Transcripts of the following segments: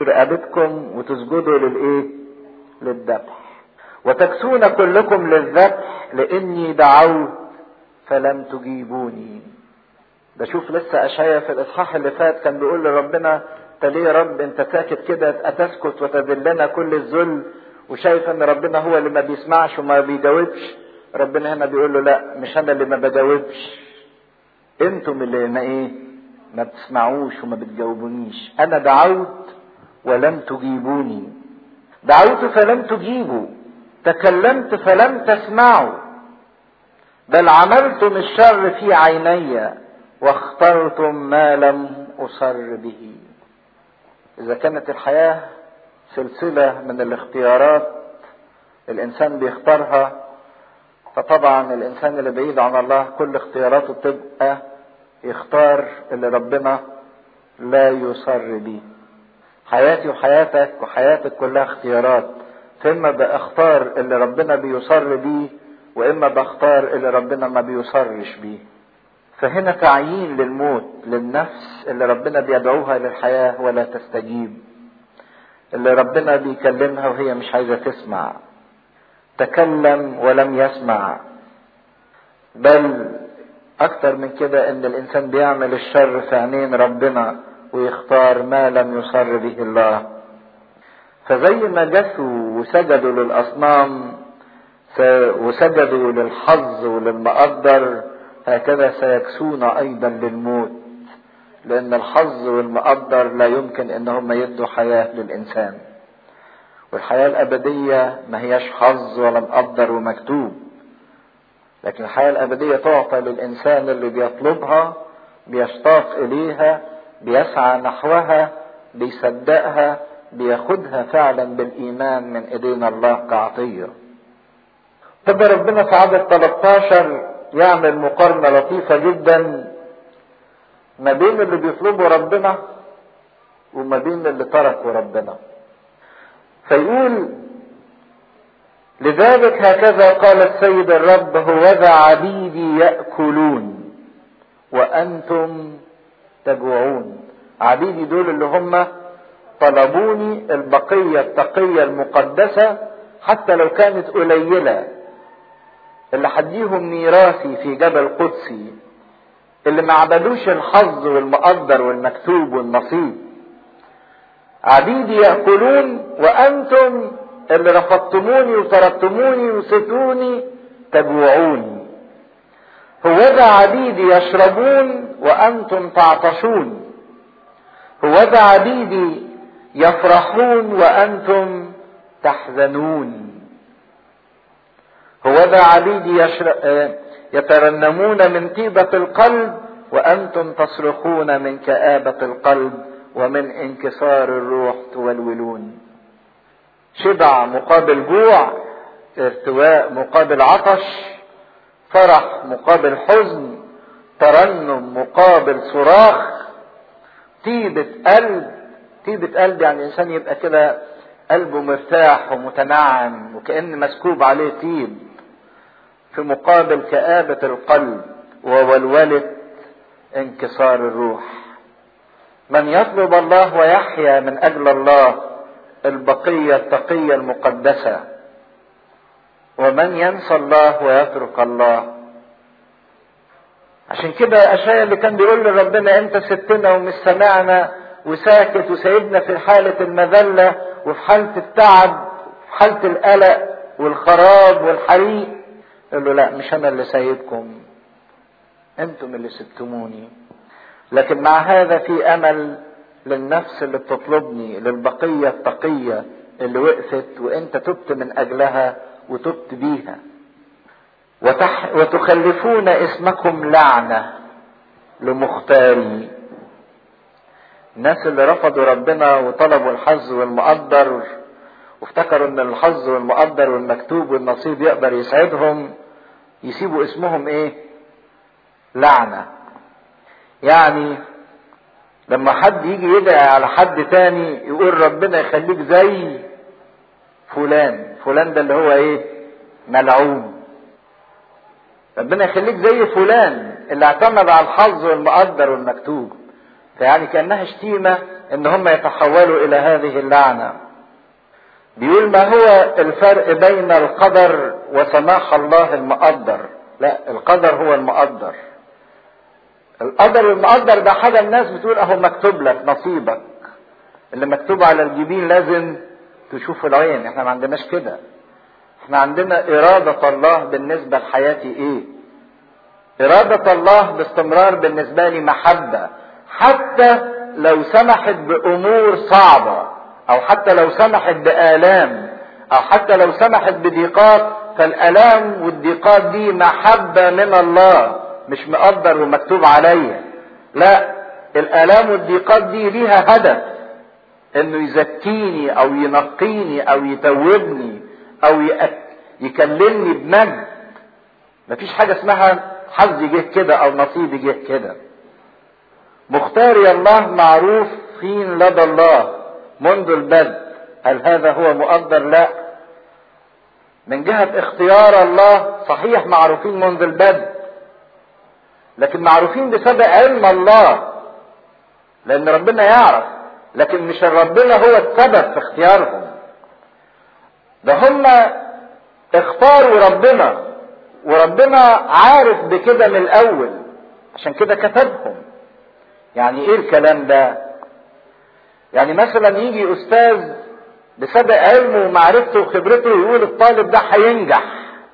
رقبتكم وتسجدوا للايه للذبح وتكسون كلكم للذبح لاني دعوت فلم تجيبوني ده شوف لسه اشعيا في الاصحاح اللي فات كان بيقول لربنا انت ليه يا رب انت ساكت كده اتسكت وتذلنا كل الذل وشايف ان ربنا هو اللي ما بيسمعش وما بيجاوبش ربنا هنا بيقول له لا مش انا اللي ما بجاوبش انتم اللي ما ايه ما بتسمعوش وما بتجاوبونيش انا دعوت ولم تجيبوني دعوت فلم تجيبوا تكلمت فلم تسمعوا بل عملتم الشر في عيني واخترتم ما لم اصر به اذا كانت الحياه سلسله من الاختيارات الانسان بيختارها فطبعا الانسان اللي بعيد عن الله كل اختياراته بتبقى يختار اللي ربنا لا يصر بيه حياتي وحياتك وحياتك كلها اختيارات فاما بختار اللي ربنا بيصر بيه واما بختار اللي ربنا ما بيصرش بيه فهنا تعيين للموت للنفس اللي ربنا بيدعوها للحياه ولا تستجيب اللي ربنا بيكلمها وهي مش عايزه تسمع تكلم ولم يسمع بل اكتر من كده ان الانسان بيعمل الشر في عينين ربنا ويختار ما لم يصر به الله فزي ما جثوا وسجدوا للاصنام وسجدوا للحظ وللمقدر هكذا سيكسون ايضا للموت لان الحظ والمقدر لا يمكن ان هم يدوا حياه للانسان والحياه الابديه ما هياش حظ ولا مقدر ومكتوب لكن الحياه الابديه تعطى للانسان اللي بيطلبها بيشتاق اليها بيسعى نحوها بيصدقها بياخدها فعلا بالايمان من ايدينا الله كعطيه طب ربنا في عدد 13 يعمل مقارنه لطيفه جدا ما بين اللي بيطلبوا ربنا وما بين اللي تركوا ربنا فيقول لذلك هكذا قال السيد الرب هوذا عبيدي ياكلون وانتم تجوعون عبيدي دول اللي هم طلبوني البقيه التقيه المقدسه حتى لو كانت قليله اللي هديهم ميراثي في جبل قدسي اللي ما عبدوش الحظ والمقدر والمكتوب والنصيب عبيدي ياكلون وانتم اللي رفضتموني وتركتموني وستوني تجوعون هوذا عبيدي يشربون وانتم تعطشون هوذا عبيدي يفرحون وانتم تحزنون هوذا عبيدي يشر... يترنمون من طيبة القلب وأنتم تصرخون من كآبة القلب ومن انكسار الروح تولولون شبع مقابل جوع ارتواء مقابل عطش فرح مقابل حزن ترنم مقابل صراخ طيبة قلب طيبة قلب يعني الإنسان يبقى كده قلبه مرتاح ومتنعم وكأن مسكوب عليه طيب في مقابل كآبة القلب وولولة انكسار الروح من يطلب الله ويحيا من أجل الله البقية التقية المقدسة ومن ينسى الله ويترك الله عشان كده أشياء اللي كان بيقول لربنا أنت سبتنا ومش سمعنا وساكت وسايبنا في حالة المذلة وفي حالة التعب في حالة القلق والخراب والحريق قال له لا مش انا اللي سايبكم انتم اللي سبتموني لكن مع هذا في امل للنفس اللي بتطلبني للبقية التقية اللي وقفت وانت تبت من اجلها وتبت بيها وتح وتخلفون اسمكم لعنة لمختاري الناس اللي رفضوا ربنا وطلبوا الحظ والمقدر وافتكروا ان الحظ والمقدر والمكتوب والنصيب يقدر يسعدهم يسيبوا اسمهم ايه لعنة يعني لما حد يجي يدعي على حد تاني يقول ربنا يخليك زي فلان فلان ده اللي هو ايه ملعون ربنا يخليك زي فلان اللي اعتمد على الحظ والمقدر والمكتوب فيعني كأنها شتيمة ان هم يتحولوا الى هذه اللعنة بيقول ما هو الفرق بين القدر وسماح الله المقدر لا القدر هو المقدر القدر المقدر ده حاجة الناس بتقول اهو مكتوب لك نصيبك اللي مكتوب على الجبين لازم تشوف العين احنا ما عندناش كده احنا عندنا إرادة الله بالنسبة لحياتي ايه إرادة الله باستمرار بالنسبة لي محبة حتى لو سمحت بأمور صعبة أو حتى لو سمحت بآلام أو حتى لو سمحت بضيقات فالآلام والضيقات دي محبة من الله مش مقدر ومكتوب عليا لا الآلام والضيقات دي ليها هدف انه يزكيني او ينقيني او يتوبني او يكلمني بمجد مفيش حاجة اسمها حظي جه كده او نصيبي جه كده مختاري الله معروف فين لدى الله منذ البدء هل هذا هو مقدر لا من جهة اختيار الله صحيح معروفين منذ البدء لكن معروفين بسبب علم الله لان ربنا يعرف لكن مش ربنا هو السبب في اختيارهم ده هم اختاروا ربنا وربنا عارف بكده من الاول عشان كده كتبهم يعني ايه الكلام ده يعني مثلا يجي استاذ بسبب علمه ومعرفته وخبرته يقول الطالب ده هينجح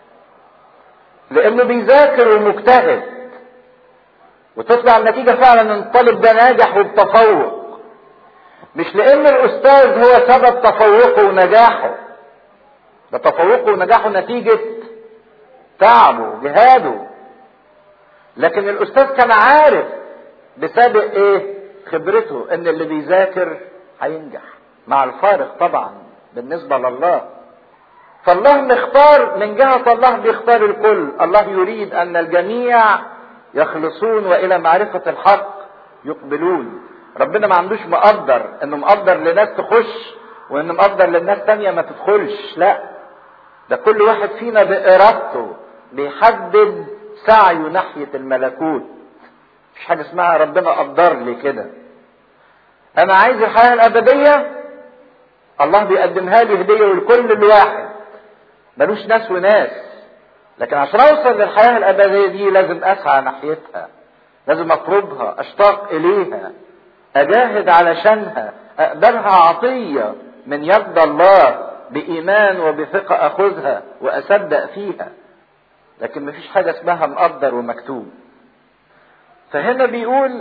لانه بيذاكر ومجتهد وتطلع النتيجه فعلا ان الطالب ده ناجح وبتفوق مش لان الاستاذ هو سبب تفوقه ونجاحه ده تفوقه ونجاحه نتيجه تعبه جهاده لكن الاستاذ كان عارف بسابق ايه خبرته ان اللي بيذاكر هينجح مع الفارق طبعا بالنسبه لله فالله مختار من جهه الله بيختار الكل الله يريد ان الجميع يخلصون والى معرفه الحق يقبلون ربنا ما عندوش مقدر انه مقدر لناس تخش وانه مقدر للناس تانية ما تدخلش لا ده كل واحد فينا بارادته بيحدد سعيه ناحية الملكوت مفيش حاجة اسمها ربنا قدر لي كده انا عايز الحياة الابدية الله بيقدمها لي هدية لكل الواحد ملوش ناس وناس لكن عشان اوصل للحياة الابدية دي لازم اسعى ناحيتها لازم اطلبها اشتاق اليها اجاهد علشانها اقبلها عطية من يد الله بايمان وبثقة اخذها واصدق فيها لكن مفيش حاجة اسمها مقدر ومكتوب فهنا بيقول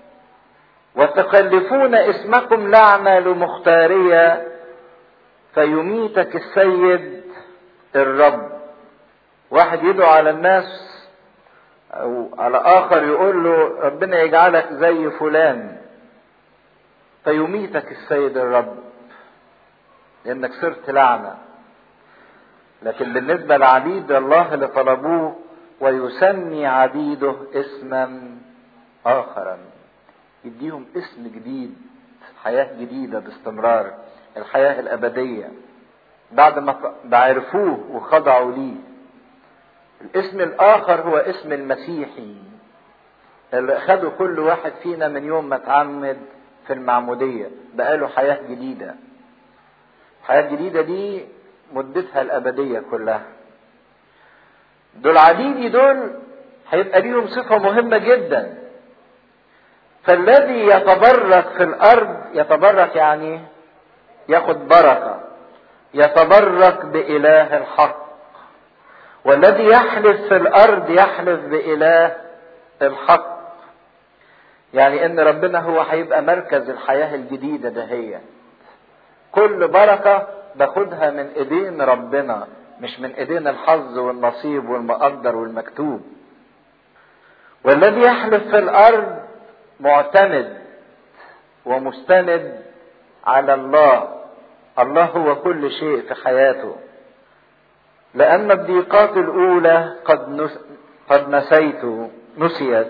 وتخلفون اسمكم لعنة لمختارية فيميتك السيد الرب واحد يدعو على الناس او على اخر يقول له ربنا يجعلك زي فلان فيميتك السيد الرب لانك صرت لعنه لكن بالنسبه لعبيد الله اللي طلبوه ويسمي عبيده اسما اخرا يديهم اسم جديد حياه جديده باستمرار الحياه الابديه بعد ما عرفوه وخضعوا ليه الاسم الاخر هو اسم المسيحي اللي اخده كل واحد فينا من يوم ما اتعمد في المعمودية بقاله حياة جديدة الحياة الجديدة دي مدتها الأبدية كلها دول عبيدي دول هيبقى ليهم صفة مهمة جدا فالذي يتبرك في الأرض يتبرك يعني ياخد بركة يتبرك بإله الحق والذي يحلف في الأرض يحلف بإله الحق يعني ان ربنا هو هيبقى مركز الحياة الجديدة دهية كل بركة باخدها من ايدين ربنا مش من ايدين الحظ والنصيب والمقدر والمكتوب والذي يحلف في الارض معتمد ومستند على الله الله هو كل شيء في حياته لأن الضيقات الأولى قد نس... قد نسيت نسيت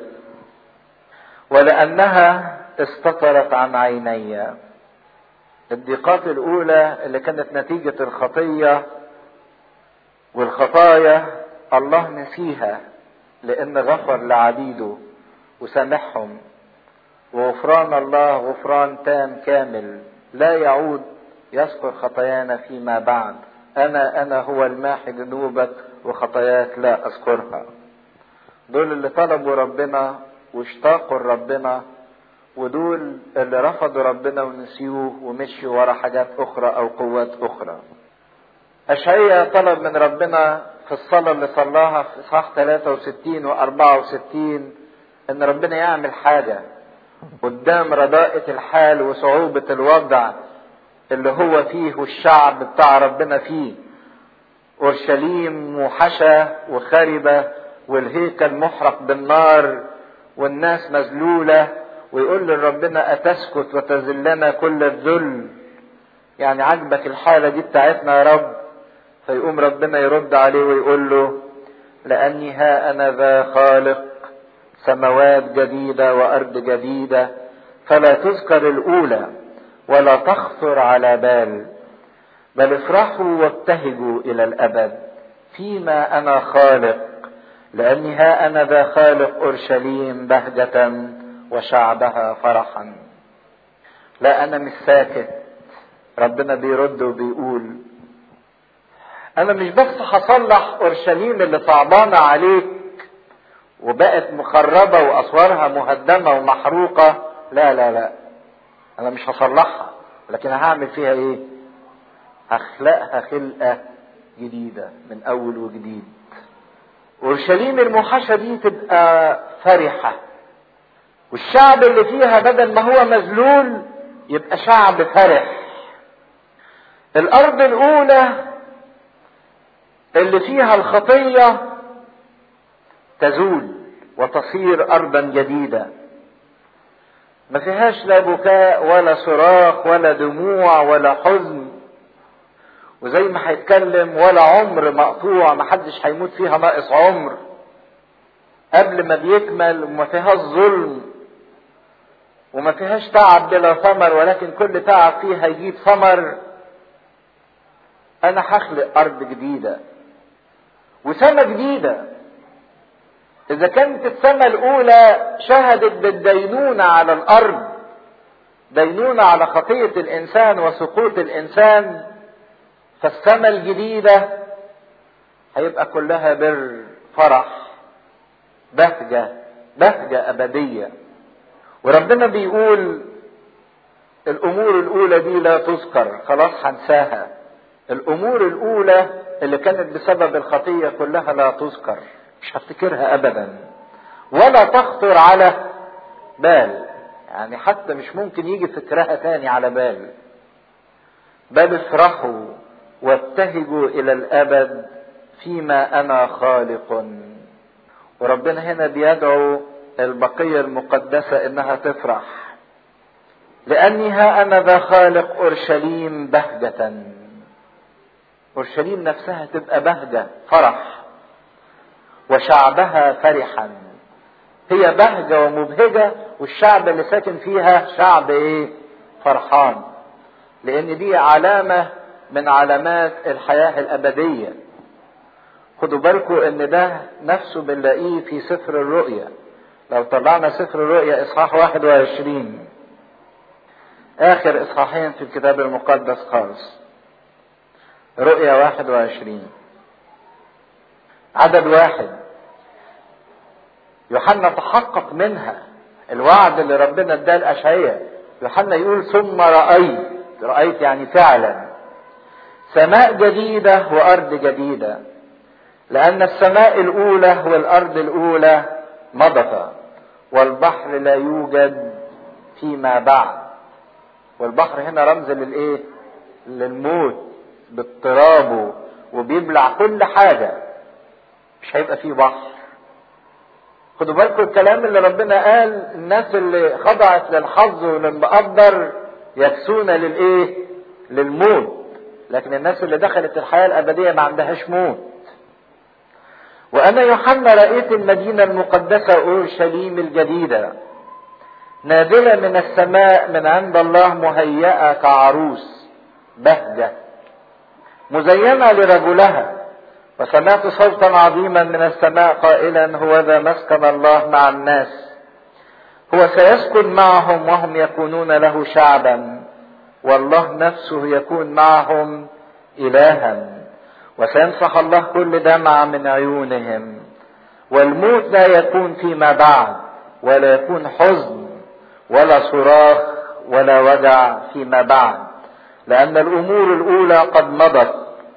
ولأنها استطرت عن عيني الضيقات الأولى اللي كانت نتيجة الخطية والخطايا الله نسيها لأن غفر لعبيده وسامحهم وغفران الله غفران تام كامل لا يعود يذكر خطايانا فيما بعد انا انا هو الماحي ذنوبك وخطاياك لا اذكرها دول اللي طلبوا ربنا واشتاقوا لربنا ودول اللي رفضوا ربنا ونسيوه ومشوا ورا حاجات اخرى او قوات اخرى اشعيا طلب من ربنا في الصلاة اللي صلاها في اصحاح 63 و 64 ان ربنا يعمل حاجة قدام رداءة الحال وصعوبة الوضع اللي هو فيه والشعب بتاع ربنا فيه اورشليم موحشة وخربة والهيكل محرق بالنار والناس مذلولة ويقول لربنا أتسكت وتذلنا كل الذل يعني عجبك الحالة دي بتاعتنا يا رب فيقوم ربنا يرد عليه ويقول له لأني ها أنا ذا خالق سماوات جديدة وأرض جديدة فلا تذكر الأولى ولا تخطر على بال بل افرحوا وابتهجوا إلى الأبد فيما أنا خالق لأني ها أنا ذا خالق أورشليم بهجة وشعبها فرحا لا أنا مش ساكت ربنا بيرد وبيقول أنا مش بس هصلح أورشليم اللي صعبانة عليك وبقت مخربة وأسوارها مهدمة ومحروقة لا لا لا أنا مش هصلحها لكن هعمل فيها إيه؟ هخلقها خلقة جديدة من أول وجديد اورشليم الموحشة دي تبقى فرحة والشعب اللي فيها بدل ما هو مذلول يبقى شعب فرح الارض الاولى اللي فيها الخطية تزول وتصير ارضا جديدة ما فيهاش لا بكاء ولا صراخ ولا دموع ولا حزن وزي ما هيتكلم ولا عمر مقطوع محدش هيموت فيها ناقص عمر قبل ما بيكمل وما فيهاش ظلم وما فيهاش تعب بلا ثمر ولكن كل تعب فيها يجيب ثمر انا هخلق ارض جديده وسماء جديده اذا كانت السماء الاولى شهدت بالدينونه على الارض دينونه على خطيه الانسان وسقوط الانسان فالسماء الجديدة هيبقى كلها بر فرح بهجة بهجة أبدية وربنا بيقول الأمور الأولى دي لا تذكر خلاص هنساها الأمور الأولى اللي كانت بسبب الخطية كلها لا تذكر مش هفتكرها أبدا ولا تخطر على بال يعني حتى مش ممكن يجي فكرها تاني على بال بل افرحوا وابتهجوا الى الابد فيما انا خالق وربنا هنا بيدعو البقيه المقدسه انها تفرح لاني ها انا ذا خالق اورشليم بهجه اورشليم نفسها تبقى بهجه فرح وشعبها فرحا هي بهجه ومبهجه والشعب اللي ساكن فيها شعب ايه فرحان لان دي علامه من علامات الحياة الأبدية خدوا بالكم ان ده نفسه بنلاقيه في سفر الرؤيا لو طلعنا سفر الرؤيا اصحاح 21 اخر اصحاحين في الكتاب المقدس خالص رؤيا 21 عدد واحد يوحنا تحقق منها الوعد اللي ربنا اداه لاشعياء يوحنا يقول ثم رايت رايت يعني فعلا سماء جديدة وأرض جديدة لأن السماء الأولى والأرض الأولى مضت والبحر لا يوجد فيما بعد والبحر هنا رمز للإيه؟ للموت باضطرابه وبيبلع كل حاجة مش هيبقى فيه بحر خدوا بالكم الكلام اللي ربنا قال الناس اللي خضعت للحظ وللمقدر يكسون للايه؟ للموت لكن الناس اللي دخلت الحياة الأبدية ما عندهاش موت وأنا يوحنا رأيت المدينة المقدسة أورشليم الجديدة نازلة من السماء من عند الله مهيئة كعروس بهجة مزينة لرجلها وسمعت صوتا عظيما من السماء قائلا هو ذا مسكن الله مع الناس هو سيسكن معهم وهم يكونون له شعبا والله نفسه يكون معهم إلها وسيمسح الله كل دمع من عيونهم والموت لا يكون فيما بعد ولا يكون حزن ولا صراخ ولا وجع فيما بعد لأن الأمور الأولى قد مضت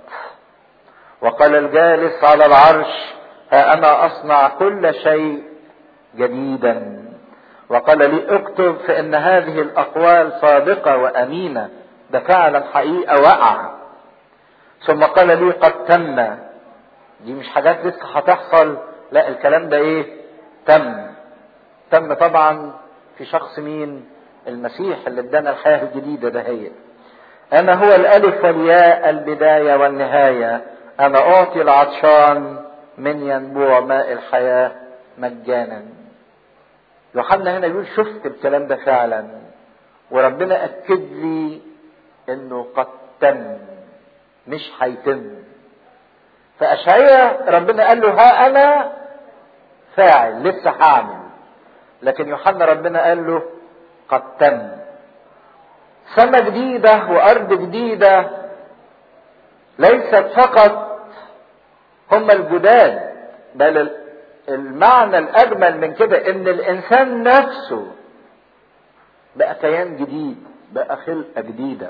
وقال الجالس على العرش ها أنا أصنع كل شيء جديدا وقال لي اكتب فإن هذه الأقوال صادقة وأمينة ده فعلا حقيقة وقع ثم قال لي قد تم دي مش حاجات لسه هتحصل لا الكلام ده ايه تم تم طبعا في شخص مين المسيح اللي ادانا الحياة الجديدة ده هي انا هو الالف والياء البداية والنهاية انا اعطي العطشان من ينبوع ماء الحياة مجانا يوحنا هنا يقول شفت الكلام ده فعلا وربنا اكد لي انه قد تم مش هيتم فاشعيا ربنا قال له ها انا فاعل لسه هعمل لكن يوحنا ربنا قال له قد تم سماء جديدة وأرض جديدة ليست فقط هم الجداد بل المعنى الأجمل من كده إن الإنسان نفسه بقى كيان جديد بقى خلقة جديدة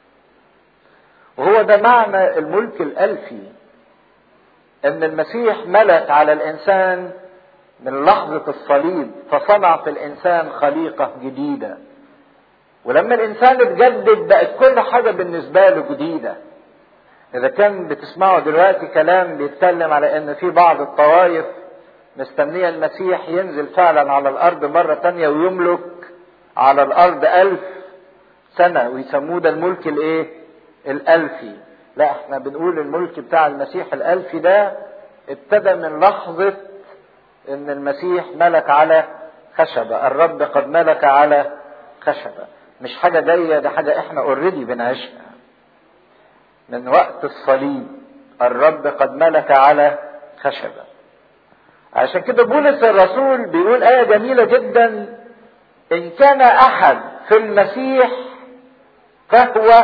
وهو ده معنى الملك الألفي إن المسيح ملك على الإنسان من لحظة الصليب فصنع في الإنسان خليقة جديدة ولما الإنسان اتجدد بقت كل حاجة بالنسبة له جديدة إذا كان بتسمعوا دلوقتي كلام بيتكلم على إن في بعض الطوائف مستنية المسيح ينزل فعلا على الأرض مرة تانية ويملك على الأرض ألف سنة ويسموه ده الملك الإيه؟ الألفي لا احنا بنقول الملك بتاع المسيح الألفي ده ابتدى من لحظة ان المسيح ملك على خشبة الرب قد ملك على خشبة مش حاجة جاية ده حاجة احنا اوريدي بنعيشها من وقت الصليب الرب قد ملك على خشبة عشان كده بولس الرسول بيقول آية جميلة جدا إن كان أحد في المسيح فهو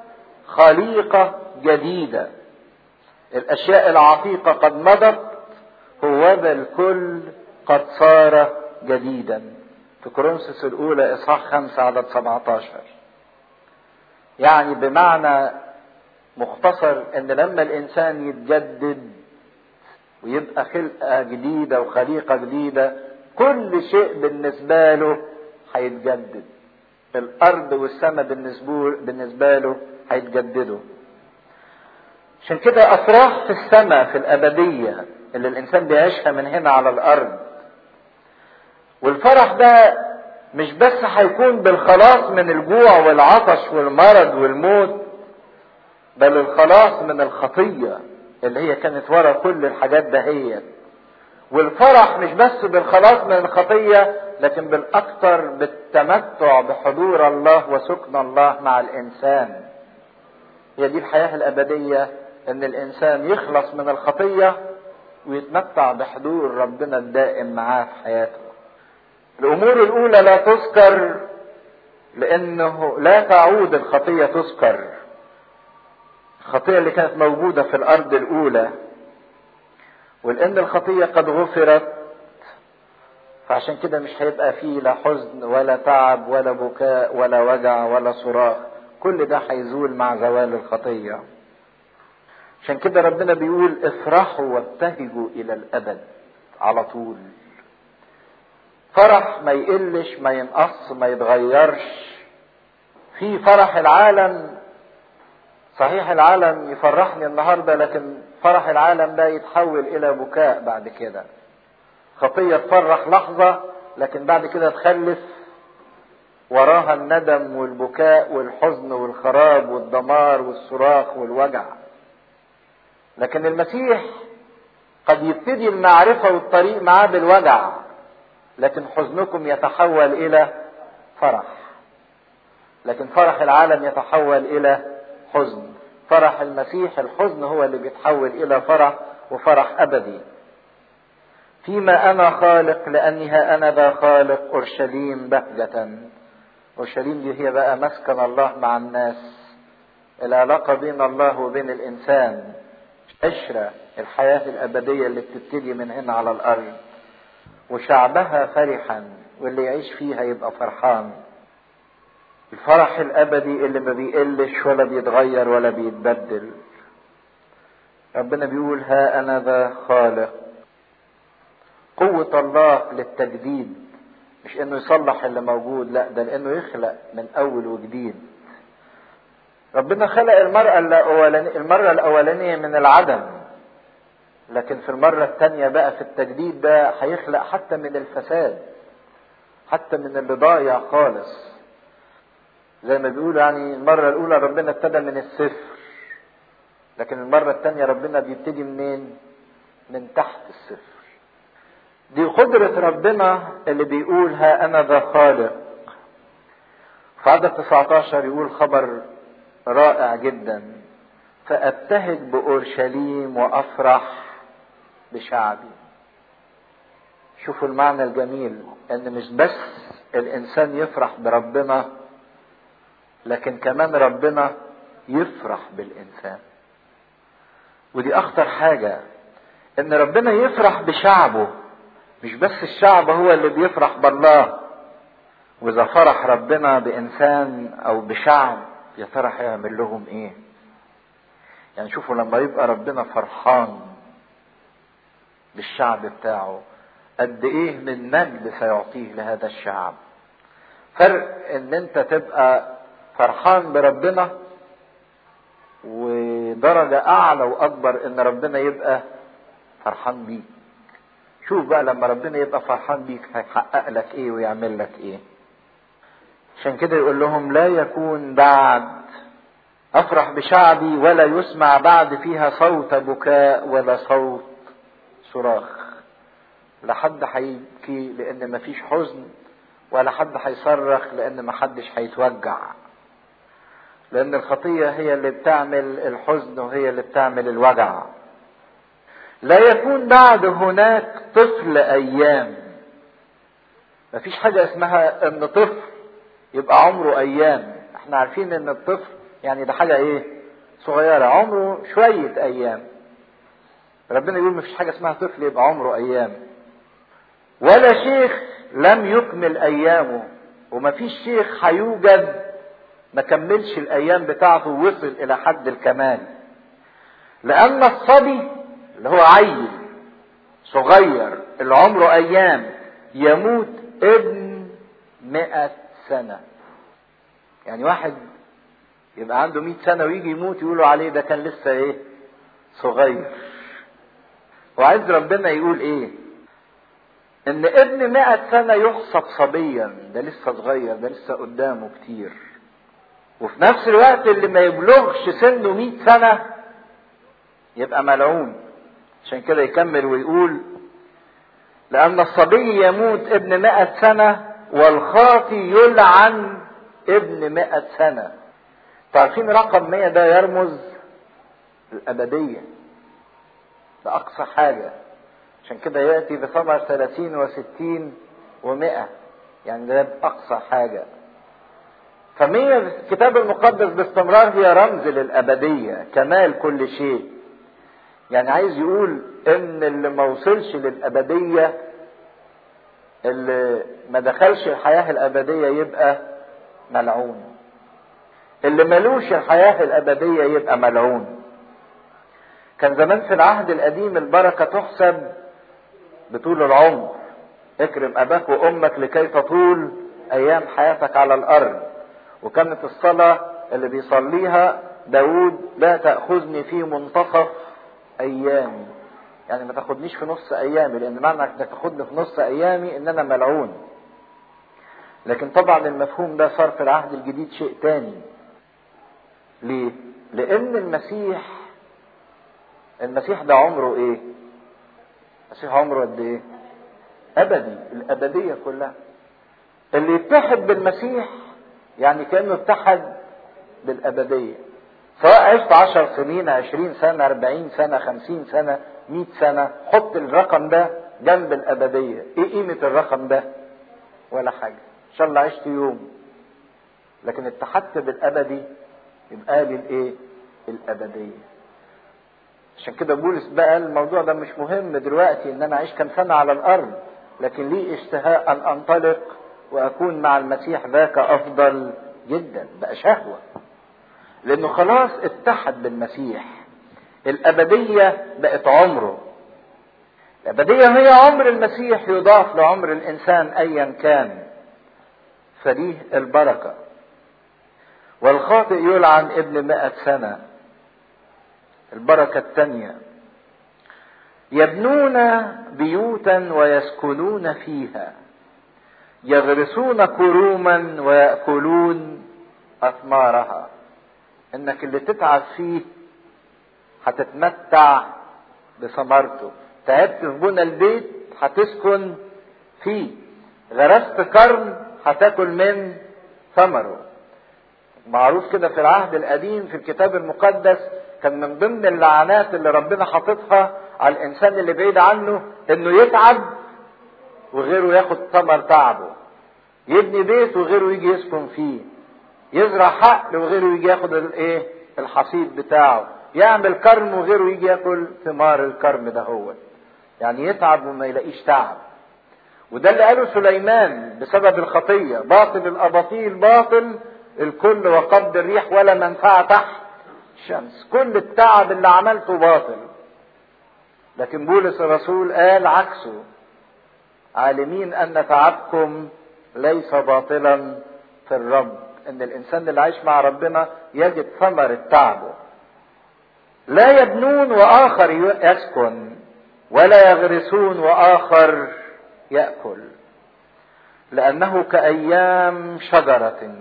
خليقة جديدة الأشياء العتيقة قد مضت هو ذا الكل قد صار جديدا في كورنثوس الأولى إصحاح خمسة عدد 17 يعني بمعنى مختصر إن لما الإنسان يتجدد ويبقى خلقة جديدة وخليقة جديدة كل شيء بالنسبة له هيتجدد الأرض والسماء بالنسبة له هيتجددوا عشان كده أفراح في السماء في الأبدية اللي الإنسان بيعيشها من هنا على الأرض والفرح ده مش بس هيكون بالخلاص من الجوع والعطش والمرض والموت بل الخلاص من الخطية اللي هي كانت ورا كل الحاجات دهيت والفرح مش بس بالخلاص من الخطية لكن بالأكثر بالتمتع بحضور الله وسكن الله مع الإنسان هي دي الحياة الأبدية إن الإنسان يخلص من الخطية ويتمتع بحضور ربنا الدائم معاه في حياته. الأمور الأولى لا تذكر لأنه لا تعود الخطية تذكر. الخطية اللي كانت موجودة في الأرض الأولى ولأن الخطية قد غفرت فعشان كده مش هيبقى فيه لا حزن ولا تعب ولا بكاء ولا وجع ولا صراخ كل ده هيزول مع زوال الخطية عشان كده ربنا بيقول افرحوا وابتهجوا الى الابد على طول فرح ما يقلش ما ينقص ما يتغيرش في فرح العالم صحيح العالم يفرحني النهارده لكن فرح العالم ده يتحول الى بكاء بعد كده خطيه تفرح لحظه لكن بعد كده تخلف وراها الندم والبكاء والحزن والخراب والدمار والصراخ والوجع لكن المسيح قد يبتدي المعرفة والطريق معاه بالوجع لكن حزنكم يتحول إلى فرح لكن فرح العالم يتحول إلى حزن فرح المسيح الحزن هو اللي بيتحول إلى فرح وفرح أبدي فيما أنا خالق لأني ها أنا ذا خالق أورشليم بهجة أورشليم دي هي بقى مسكن الله مع الناس العلاقة بين الله وبين الإنسان عشرة الحياة الأبدية اللي بتبتدي من هنا على الأرض وشعبها فرحا واللي يعيش فيها يبقى فرحان الفرح الأبدي اللي ما بيقلش ولا بيتغير ولا بيتبدل ربنا بيقول ها أنا ذا خالق قوة الله للتجديد مش انه يصلح اللي موجود لا ده لانه يخلق من اول وجديد ربنا خلق المرأة الأولانية المرة الأولانية من العدم لكن في المرة الثانية بقى في التجديد ده هيخلق حتى من الفساد حتى من اللي ضايع خالص زي ما بيقولوا يعني المرة الأولى ربنا ابتدى من الصفر لكن المرة الثانية ربنا بيبتدي منين؟ من تحت الصفر دي قدرة ربنا اللي بيقول ها أنا ذا خالق في عدد 19 يقول خبر رائع جدا فأبتهج بأورشليم وأفرح بشعبي شوفوا المعنى الجميل ان مش بس الانسان يفرح بربنا لكن كمان ربنا يفرح بالانسان ودي اخطر حاجة ان ربنا يفرح بشعبه مش بس الشعب هو اللي بيفرح بالله واذا فرح ربنا بانسان او بشعب يا ترى هيعمل لهم ايه يعني شوفوا لما يبقى ربنا فرحان بالشعب بتاعه قد ايه من مجد سيعطيه لهذا الشعب فرق ان انت تبقى فرحان بربنا ودرجة اعلى واكبر ان ربنا يبقى فرحان بيك شوف بقى لما ربنا يبقى فرحان بيك هيحقق لك ايه ويعمل لك ايه عشان كده يقول لهم لا يكون بعد افرح بشعبي ولا يسمع بعد فيها صوت بكاء ولا صوت صراخ لا حد هيبكي لان مفيش حزن ولا حد هيصرخ لان محدش هيتوجع لان الخطيه هي اللي بتعمل الحزن وهي اللي بتعمل الوجع لا يكون بعد هناك طفل ايام مفيش حاجه اسمها ان طفل يبقى عمره ايام احنا عارفين ان الطفل يعني ده حاجه ايه صغيره عمره شويه ايام ربنا يقول مفيش حاجه اسمها طفل يبقى عمره ايام ولا شيخ لم يكمل ايامه ومفيش شيخ هيوجد ما كملش الايام بتاعته ووصل الى حد الكمال لان الصبي اللي هو عيل صغير اللي عمره ايام يموت ابن مئة سنة يعني واحد يبقى عنده مئة سنة ويجي يموت يقولوا عليه ده كان لسه ايه صغير وعايز ربنا يقول ايه ان ابن مئة سنة يحسب صبيا ده لسه صغير ده لسه قدامه كتير وفي نفس الوقت اللي ما يبلغش سنه مئة سنة يبقى ملعون عشان كده يكمل ويقول لأن الصبي يموت ابن مئة سنة والخاطي يلعن ابن مئة سنة تعرفين رقم مئة ده يرمز الأبدية ده أقصى حاجة عشان كده يأتي بثمر ثلاثين وستين ومئة يعني ده أقصى حاجة فمية الكتاب المقدس باستمرار هي رمز للأبدية كمال كل شيء يعني عايز يقول ان اللي ما وصلش للأبدية اللي ما دخلش الحياة الأبدية يبقى ملعون اللي ملوش الحياة الأبدية يبقى ملعون كان زمان في العهد القديم البركة تحسب بطول العمر اكرم أباك وأمك لكي تطول أيام حياتك على الأرض وكانت الصلاة اللي بيصليها داود لا تأخذني في منتصف أيامي يعني ما تاخدنيش في نص أيامي لأن معنى إنك تاخدني في نص أيامي إن أنا ملعون لكن طبعا المفهوم ده صار في العهد الجديد شيء تاني ليه؟ لأن المسيح المسيح ده عمره إيه؟ المسيح عمره قد إيه؟ أبدي الأبدية كلها اللي يتحد بالمسيح يعني كأنه اتحد بالأبدية سواء عشت عشر سنين عشرين سنة أربعين سنة خمسين سنة مئة سنة حط الرقم ده جنب الابديه ايه قيمه الرقم ده ولا حاجه ان شاء الله عشت يوم لكن اتحدت بالابدي يبقى لي الايه الابديه عشان كده بولس بقى الموضوع ده مش مهم دلوقتي ان انا اعيش كام سنه على الارض لكن لي اشتهاء ان انطلق واكون مع المسيح ذاك افضل جدا بقى شهوه لانه خلاص اتحد بالمسيح الابديه بقت عمره الابديه هي عمر المسيح يضاف لعمر الانسان ايا كان فديه البركه والخاطئ يلعن ابن مئة سنة البركة الثانية يبنون بيوتا ويسكنون فيها يغرسون كروما ويأكلون أثمارها إنك اللي تتعب فيه هتتمتع بثمرته تعبت في بنى البيت هتسكن فيه غرست كرم هتاكل من ثمره معروف كده في العهد القديم في الكتاب المقدس كان من ضمن اللعنات اللي ربنا حاططها على الانسان اللي بعيد عنه انه يتعب وغيره ياخد ثمر تعبه يبني بيت وغيره يجي يسكن فيه يزرع حقل وغيره يجي ياخد الايه الحصيد بتاعه يعمل كرم وغيره يجي ياكل ثمار الكرم ده هو يعني يتعب وما يلاقيش تعب وده اللي قاله سليمان بسبب الخطيه باطل الاباطيل باطل الكل وقبض الريح ولا منفعه تحت الشمس كل التعب اللي عملته باطل لكن بولس الرسول قال عكسه عالمين ان تعبكم ليس باطلا في الرب ان الانسان اللي عايش مع ربنا يجد ثمرة تعبه لا يبنون واخر يسكن ولا يغرسون واخر ياكل لانه كايام شجره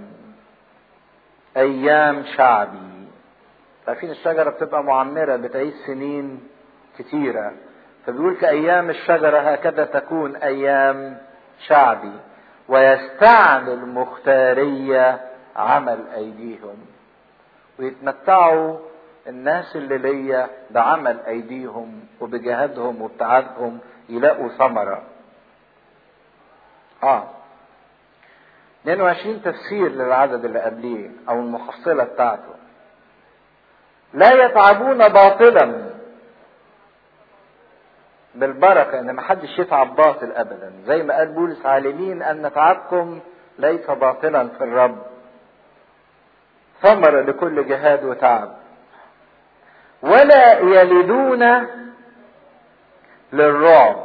ايام شعبي عارفين الشجره بتبقى معمره بتعيش سنين كتيره فبيقول كايام الشجره هكذا تكون ايام شعبي ويستعمل مختارية عمل أيديهم ويتمتعوا الناس اللي ليا بعمل أيديهم وبجهادهم وبتعبهم يلاقوا ثمرة آه 22 تفسير للعدد اللي قبليه أو المحصلة بتاعته لا يتعبون باطلا بالبركة ان ما حدش يتعب باطل ابدا زي ما قال بولس عالمين ان تعبكم ليس باطلا في الرب ثمرة لكل جهاد وتعب ولا يلدون للرعب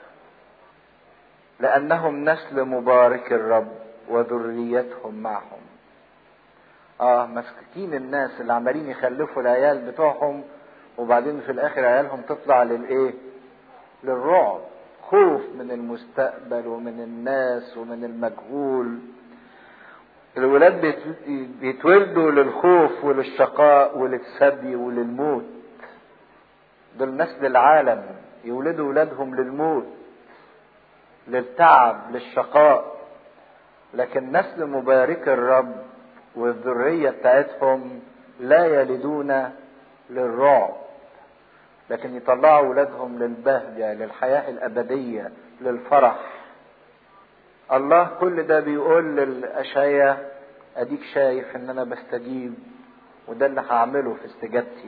لانهم نسل مبارك الرب وذريتهم معهم اه مسكين الناس اللي عمالين يخلفوا العيال بتوعهم وبعدين في الاخر عيالهم تطلع للايه للرعب خوف من المستقبل ومن الناس ومن المجهول الولاد بيتولدوا للخوف وللشقاء وللسبي وللموت دول نسل العالم يولدوا ولادهم للموت للتعب للشقاء لكن نسل مبارك الرب والذرية بتاعتهم لا يلدون للرعب لكن يطلعوا ولادهم للبهجة للحياة الأبدية للفرح الله كل ده بيقول للأشياء أديك شايف إن أنا بستجيب وده اللي هعمله في استجابتي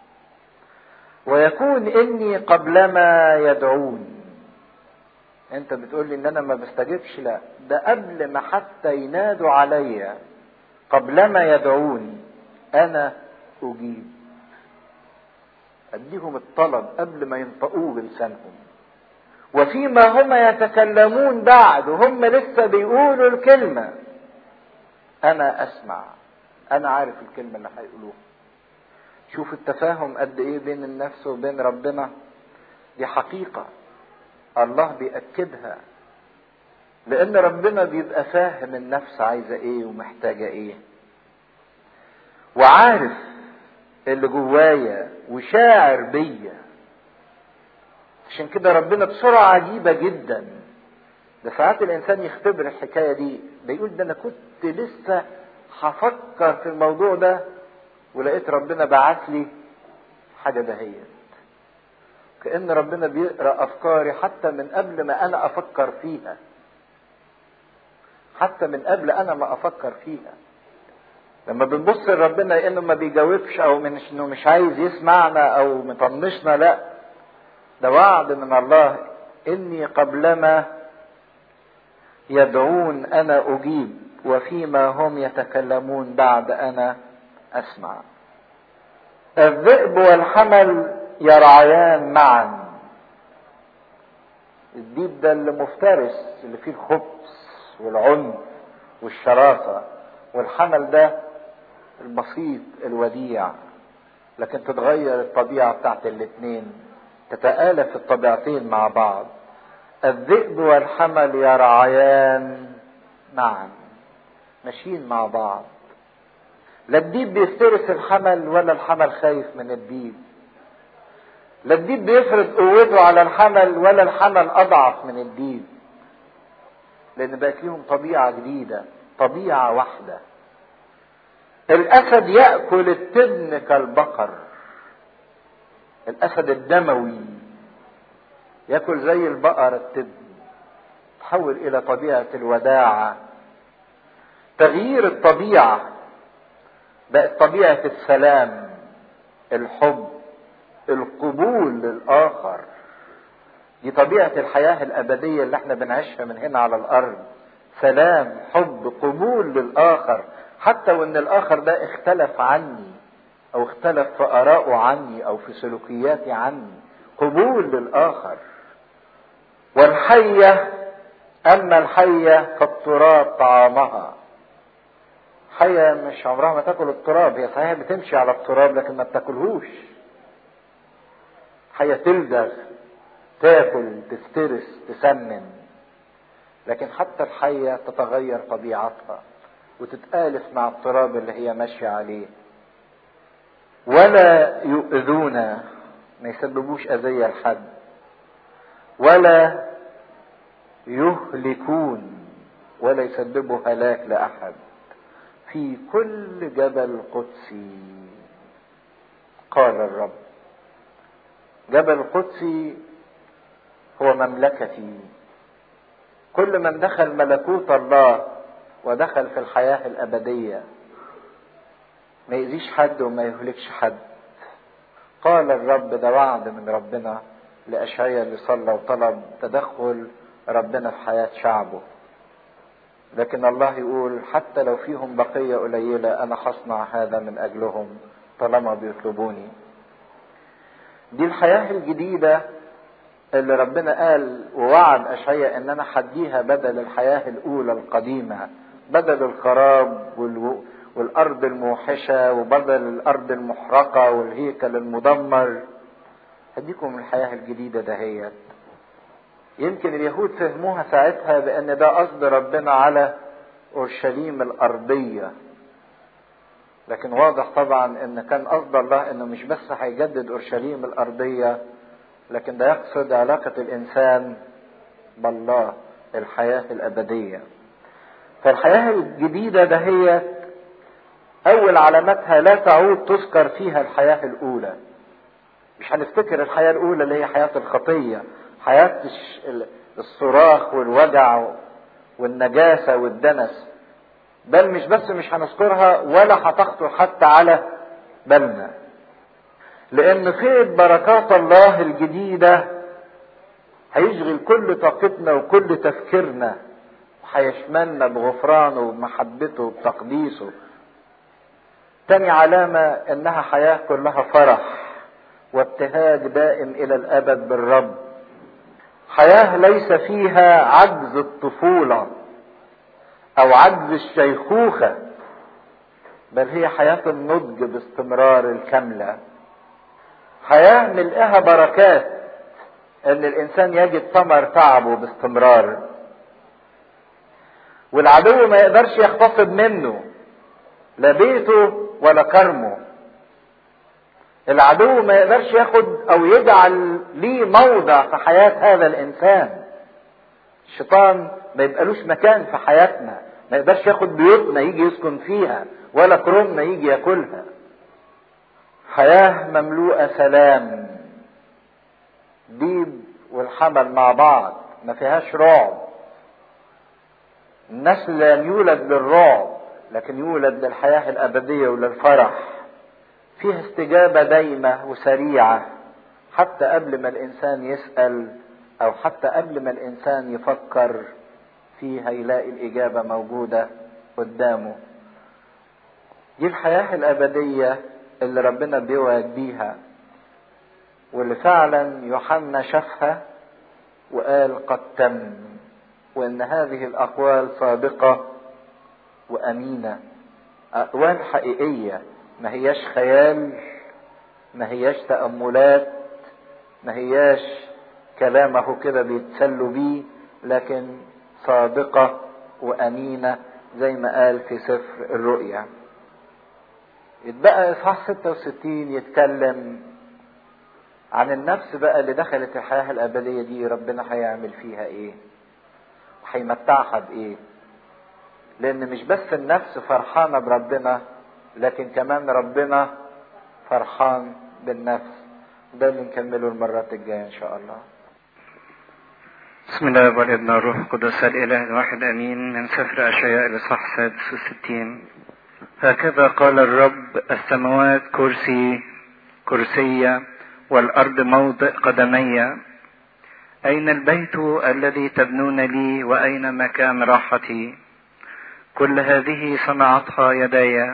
ويكون إني قبلما يدعون أنت بتقول لي إن أنا ما بستجيبش لا ده قبل ما حتى ينادوا عليا قبلما يدعون أنا أجيب اديهم الطلب قبل ما ينطقوه بلسانهم وفيما هم يتكلمون بعد وهم لسه بيقولوا الكلمة أنا أسمع أنا عارف الكلمة اللي هيقولوها شوف التفاهم قد إيه بين النفس وبين ربنا دي حقيقة الله بيأكدها لأن ربنا بيبقى فاهم النفس عايزة إيه ومحتاجة إيه وعارف اللي جوايا وشاعر بيا عشان كده ربنا بسرعة عجيبة جدا ده ساعات الإنسان يختبر الحكاية دي ده يقول ده أنا كنت لسه هفكر في الموضوع ده ولقيت ربنا بعت لي حاجة دهيت كأن ربنا بيقرأ أفكاري حتى من قبل ما أنا أفكر فيها حتى من قبل أنا ما أفكر فيها لما بنبص لربنا انه ما بيجاوبش او مش انه مش عايز يسمعنا او مطنشنا لا ده وعد من الله اني قبلما يدعون انا اجيب وفيما هم يتكلمون بعد انا اسمع الذئب والحمل يرعيان معا الديب ده اللي مفترس اللي فيه الخبث والعنف والشراسة والحمل ده البسيط الوديع لكن تتغير الطبيعة بتاعت الاتنين تتآلف الطبيعتين مع بعض الذئب والحمل يرعيان معا ماشيين مع بعض لا الديب بيفترس الحمل ولا الحمل خايف من الديب لا الديب بيفرض قوته على الحمل ولا الحمل اضعف من الديب لان بقت ليهم طبيعه جديده طبيعه واحده الاسد ياكل التبن كالبقر الاسد الدموي ياكل زي البقر التبن تحول الى طبيعه الوداعه تغيير الطبيعه بقت طبيعه السلام الحب القبول للاخر دي طبيعه الحياه الابديه اللي احنا بنعيشها من هنا على الارض سلام حب قبول للاخر حتى وان الاخر ده اختلف عني او اختلف في ارائه عني او في سلوكياتي عني قبول للاخر والحيه اما الحيه فالتراب طعامها حيه مش عمرها ما تاكل التراب هي صحيح بتمشي على التراب لكن ما بتاكلهوش حيه تلدغ تاكل تفترس تسمن لكن حتى الحيه تتغير طبيعتها وتتآلف مع التراب اللي هي ماشية عليه ولا يؤذونا ما يسببوش أذية لحد ولا يهلكون ولا يسببوا هلاك لأحد في كل جبل قدسي قال الرب جبل قدسي هو مملكتي كل من دخل ملكوت الله ودخل في الحياة الأبدية ما يأذيش حد وما يهلكش حد قال الرب ده وعد من ربنا لأشعياء اللي صلى وطلب تدخل ربنا في حياة شعبه لكن الله يقول حتى لو فيهم بقية قليلة أنا هصنع هذا من أجلهم طالما بيطلبوني دي الحياة الجديدة اللي ربنا قال ووعد أشعياء إن أنا حديها بدل الحياة الأولى القديمة بدل الخراب والو... والأرض الموحشة وبدل الأرض المحرقة والهيكل المدمر هديكم الحياة الجديدة دهيت يمكن اليهود فهموها ساعتها بأن ده قصد ربنا على أورشليم الأرضية لكن واضح طبعا ان كان قصد الله انه مش بس هيجدد اورشليم الارضيه لكن ده يقصد علاقه الانسان بالله الحياه الابديه فالحياه الجديده دهيت اول علاماتها لا تعود تذكر فيها الحياه الاولى مش هنفتكر الحياه الاولى اللي هي حياه الخطيه حياه الصراخ والوجع والنجاسه والدنس بل مش بس مش هنذكرها ولا هتخطر حتى على بالنا لان خير بركات الله الجديدة هيشغل كل طاقتنا وكل تفكيرنا وهيشملنا بغفرانه وبمحبته وبتقديسه تاني علامة انها حياة كلها فرح وابتهاج دائم الى الابد بالرب حياة ليس فيها عجز الطفوله او عجز الشيخوخه بل هي حياه النضج باستمرار الكامله حياه ملئها بركات ان الانسان يجد ثمر تعبه باستمرار والعدو ما يقدرش يغتصب منه لا بيته ولا كرمه العدو ما يقدرش ياخد او يجعل ليه موضع في حياه هذا الانسان الشيطان ما يبقالوش مكان في حياتنا ما يقدرش ياخد بيوتنا يجي يسكن فيها ولا كرمنا يجي ياكلها حياة مملوءة سلام ديب والحمل مع بعض ما فيهاش رعب النسل لم يولد للرعب لكن يولد للحياة الأبدية وللفرح فيها استجابة دايمة وسريعة حتى قبل ما الإنسان يسأل أو حتى قبل ما الإنسان يفكر فيها يلاقي الإجابة موجودة قدامه دي الحياة الأبدية اللي ربنا بيوعد بيها واللي فعلا يوحنا شافها وقال قد تم وان هذه الاقوال صادقه وامينه اقوال حقيقيه ما هياش خيال ما هياش تاملات ما هياش كلامه كده بيتسلوا بيه لكن صادقه وامينه زي ما قال في سفر الرؤيا يتبقى اصحاح 66 يتكلم عن النفس بقى اللي دخلت الحياه الابديه دي ربنا هيعمل فيها ايه هيمتعها بايه لان مش بس النفس فرحانه بربنا لكن كمان ربنا فرحان بالنفس ده اللي نكمله المرات الجايه ان شاء الله بسم الله والابن الروح القدس الاله الواحد امين من سفر اشعياء الاصحاح السادس والستين هكذا قال الرب السماوات كرسي كرسي والارض موضع قدمي أين البيت الذي تبنون لي وأين مكان راحتي كل هذه صنعتها يداي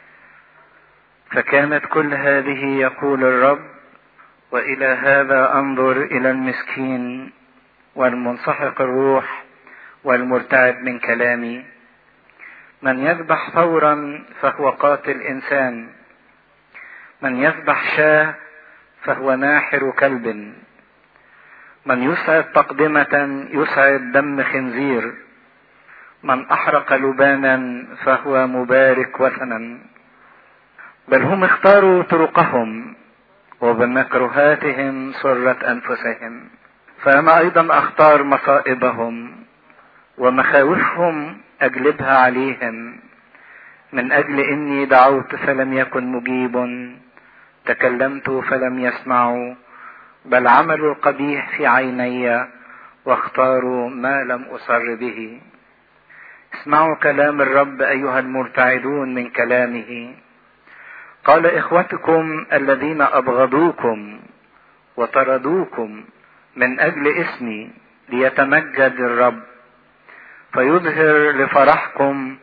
فكانت كل هذه يقول الرب وإلى هذا أنظر إلى المسكين والمنسحق الروح والمرتعب من كلامي من يذبح ثورا فهو قاتل إنسان من يذبح شاه فهو ناحر كلب من يسعد تقدمة يسعد دم خنزير من أحرق لبانا فهو مبارك وثنا بل هم اختاروا طرقهم وبمكروهاتهم سرت أنفسهم فأنا أيضا أختار مصائبهم ومخاوفهم أجلبها عليهم من أجل إني دعوت فلم يكن مجيب تكلمت فلم يسمعوا بل عملوا القبيح في عيني واختاروا ما لم اصر به اسمعوا كلام الرب ايها المرتعدون من كلامه قال اخوتكم الذين ابغضوكم وطردوكم من اجل اسمي ليتمجد الرب فيظهر لفرحكم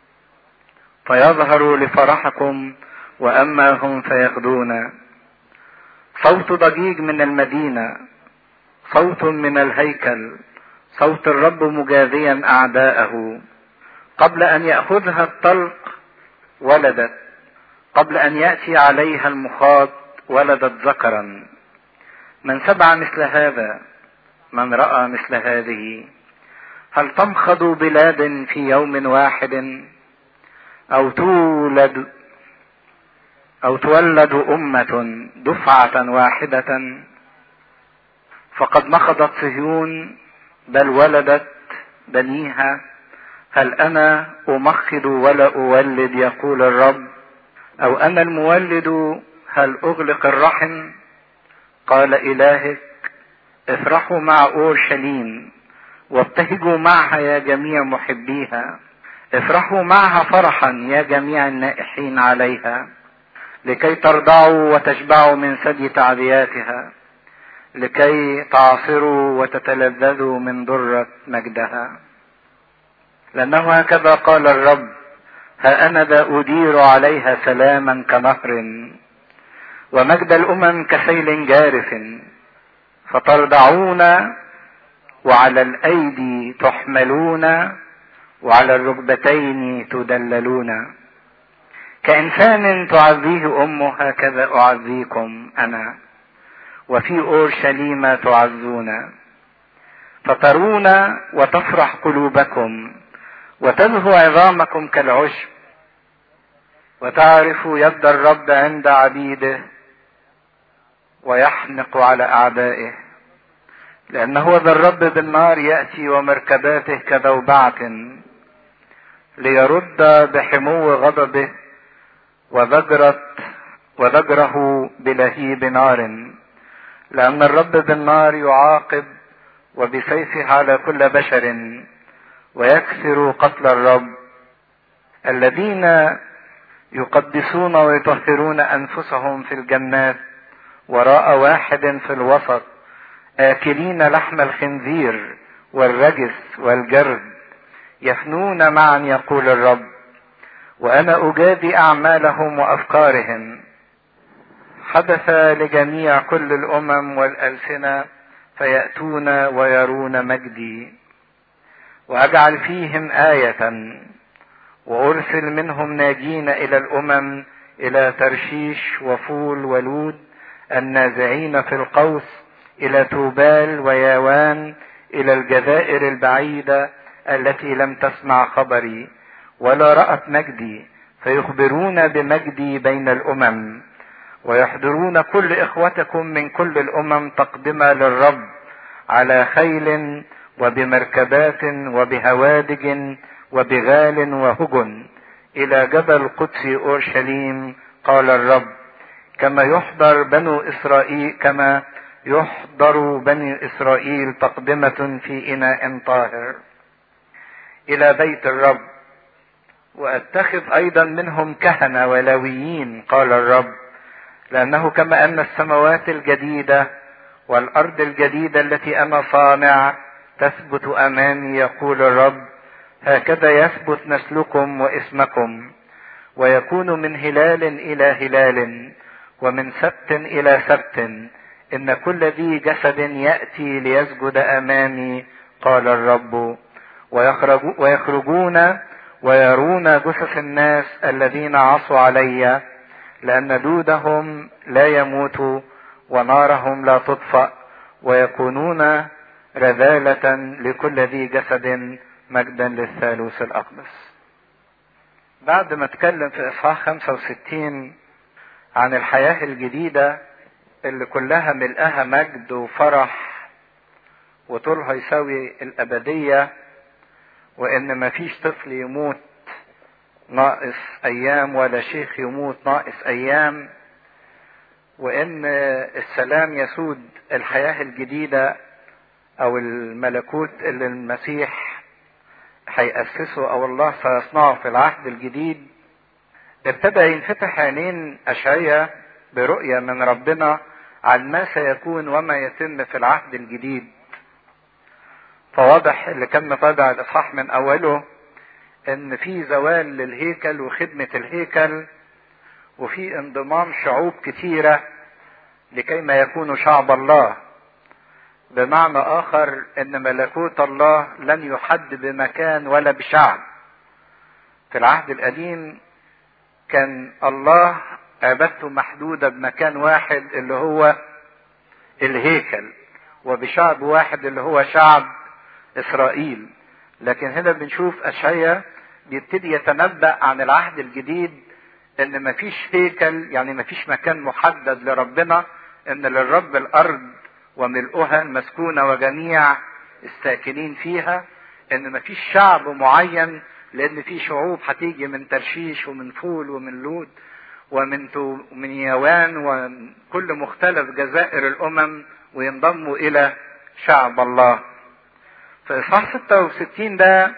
فيظهر لفرحكم واما هم فيغدون صوت ضجيج من المدينة صوت من الهيكل صوت الرب مجازيا أعداءه قبل أن يأخذها الطلق ولدت قبل أن يأتي عليها المخاط ولدت ذكرا من سبع مثل هذا من رأى مثل هذه هل تمخض بلاد في يوم واحد أو تولد أو تولد أمة دفعة واحدة فقد نخضت صهيون بل ولدت بنيها هل أنا أمخض ولا أولد يقول الرب أو أنا المولد هل أغلق الرحم قال إلهك افرحوا مع أورشليم وابتهجوا معها يا جميع محبيها افرحوا معها فرحا يا جميع النائحين عليها لكي ترضعوا وتشبعوا من ثدي تعذياتها لكي تعصروا وتتلذذوا من ضرة مجدها لأنه هكذا قال الرب ها أنا ذا أدير عليها سلاما كنهر ومجد الأمم كسيل جارف فترضعون وعلى الأيدي تحملون وعلى الركبتين تدللون كإنسان تعزيه أمه هكذا أعزيكم أنا وفي أورشليم تعزون فترون وتفرح قلوبكم وتلهو عظامكم كالعشب وتعرف يد الرب عند عبيده ويحنق على أعدائه لأنه ذا الرب بالنار يأتي ومركباته كذوبعة ليرد بحمو غضبه وزجرت وزجره بلهيب نار لأن الرب بالنار يعاقب وبسيفه على كل بشر ويكثر قتل الرب الذين يقدسون ويطهرون أنفسهم في الجنات وراء واحد في الوسط آكلين لحم الخنزير والرجس والجرد يفنون معا يقول الرب وأنا أجازي أعمالهم وأفكارهم حدث لجميع كل الأمم والألسنة فيأتون ويرون مجدي وأجعل فيهم آية وأرسل منهم ناجين إلى الأمم إلى ترشيش وفول ولود النازعين في القوس إلى توبال وياوان إلى الجزائر البعيدة التي لم تسمع خبري ولا رأت مجدي فيخبرون بمجدي بين الأمم ويحضرون كل إخوتكم من كل الأمم تقدمة للرب على خيل وبمركبات وبهوادج وبغال وهجن إلى جبل قدس أورشليم قال الرب كما يحضر بنو إسرائيل كما يحضر بني إسرائيل تقدمة في إناء طاهر إلى بيت الرب وأتخذ أيضا منهم كهنة ولويين قال الرب لأنه كما أن السماوات الجديدة والأرض الجديدة التي أنا صانع تثبت أمامي يقول الرب هكذا يثبت نسلكم واسمكم ويكون من هلال إلى هلال ومن سبت إلى سبت إن كل ذي جسد يأتي ليسجد أمامي قال الرب ويخرج ويخرجون ويرون جثث الناس الذين عصوا علي لأن دودهم لا يموت ونارهم لا تطفأ ويكونون رذالة لكل ذي جسد مجدا للثالوث الأقدس بعد ما اتكلم في إصحاح 65 عن الحياة الجديدة اللي كلها ملقاها مجد وفرح وطولها يساوي الأبدية وإن مفيش طفل يموت ناقص أيام ولا شيخ يموت ناقص أيام وإن السلام يسود الحياة الجديدة أو الملكوت اللي المسيح هيأسسه أو الله سيصنعه في العهد الجديد ابتدى ينفتح عينين أشعية برؤية من ربنا عن ما سيكون وما يتم في العهد الجديد فواضح اللي كان متابع الإصحاح من أوله إن في زوال للهيكل وخدمة الهيكل وفي انضمام شعوب كتيرة لكي ما يكونوا شعب الله بمعنى آخر إن ملكوت الله لن يحد بمكان ولا بشعب في العهد القديم كان الله عبادته محدودة بمكان واحد اللي هو الهيكل وبشعب واحد اللي هو شعب إسرائيل لكن هنا بنشوف أشعيا بيبتدي يتنبأ عن العهد الجديد ان مفيش هيكل يعني مفيش مكان محدد لربنا ان للرب الارض وملؤها المسكونة وجميع الساكنين فيها ان مفيش شعب معين لان في شعوب هتيجي من ترشيش ومن فول ومن لود ومن تو من يوان وكل مختلف جزائر الامم وينضموا الى شعب الله في اصحاح 66 ده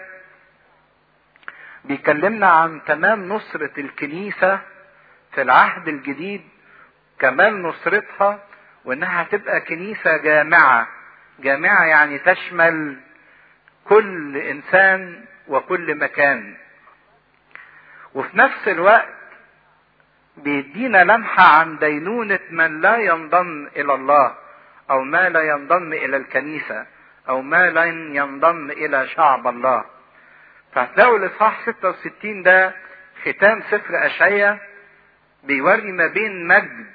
بيكلمنا عن تمام نصرة الكنيسة في العهد الجديد كمال نصرتها وانها هتبقى كنيسة جامعة جامعة يعني تشمل كل انسان وكل مكان وفي نفس الوقت بيدينا لمحة عن دينونة من لا ينضم الى الله او ما لا ينضم الى الكنيسة او ما لن ينضم الى شعب الله فهتلاقوا الاصحاح 66 ده ختام سفر اشعيا بيوري ما بين مجد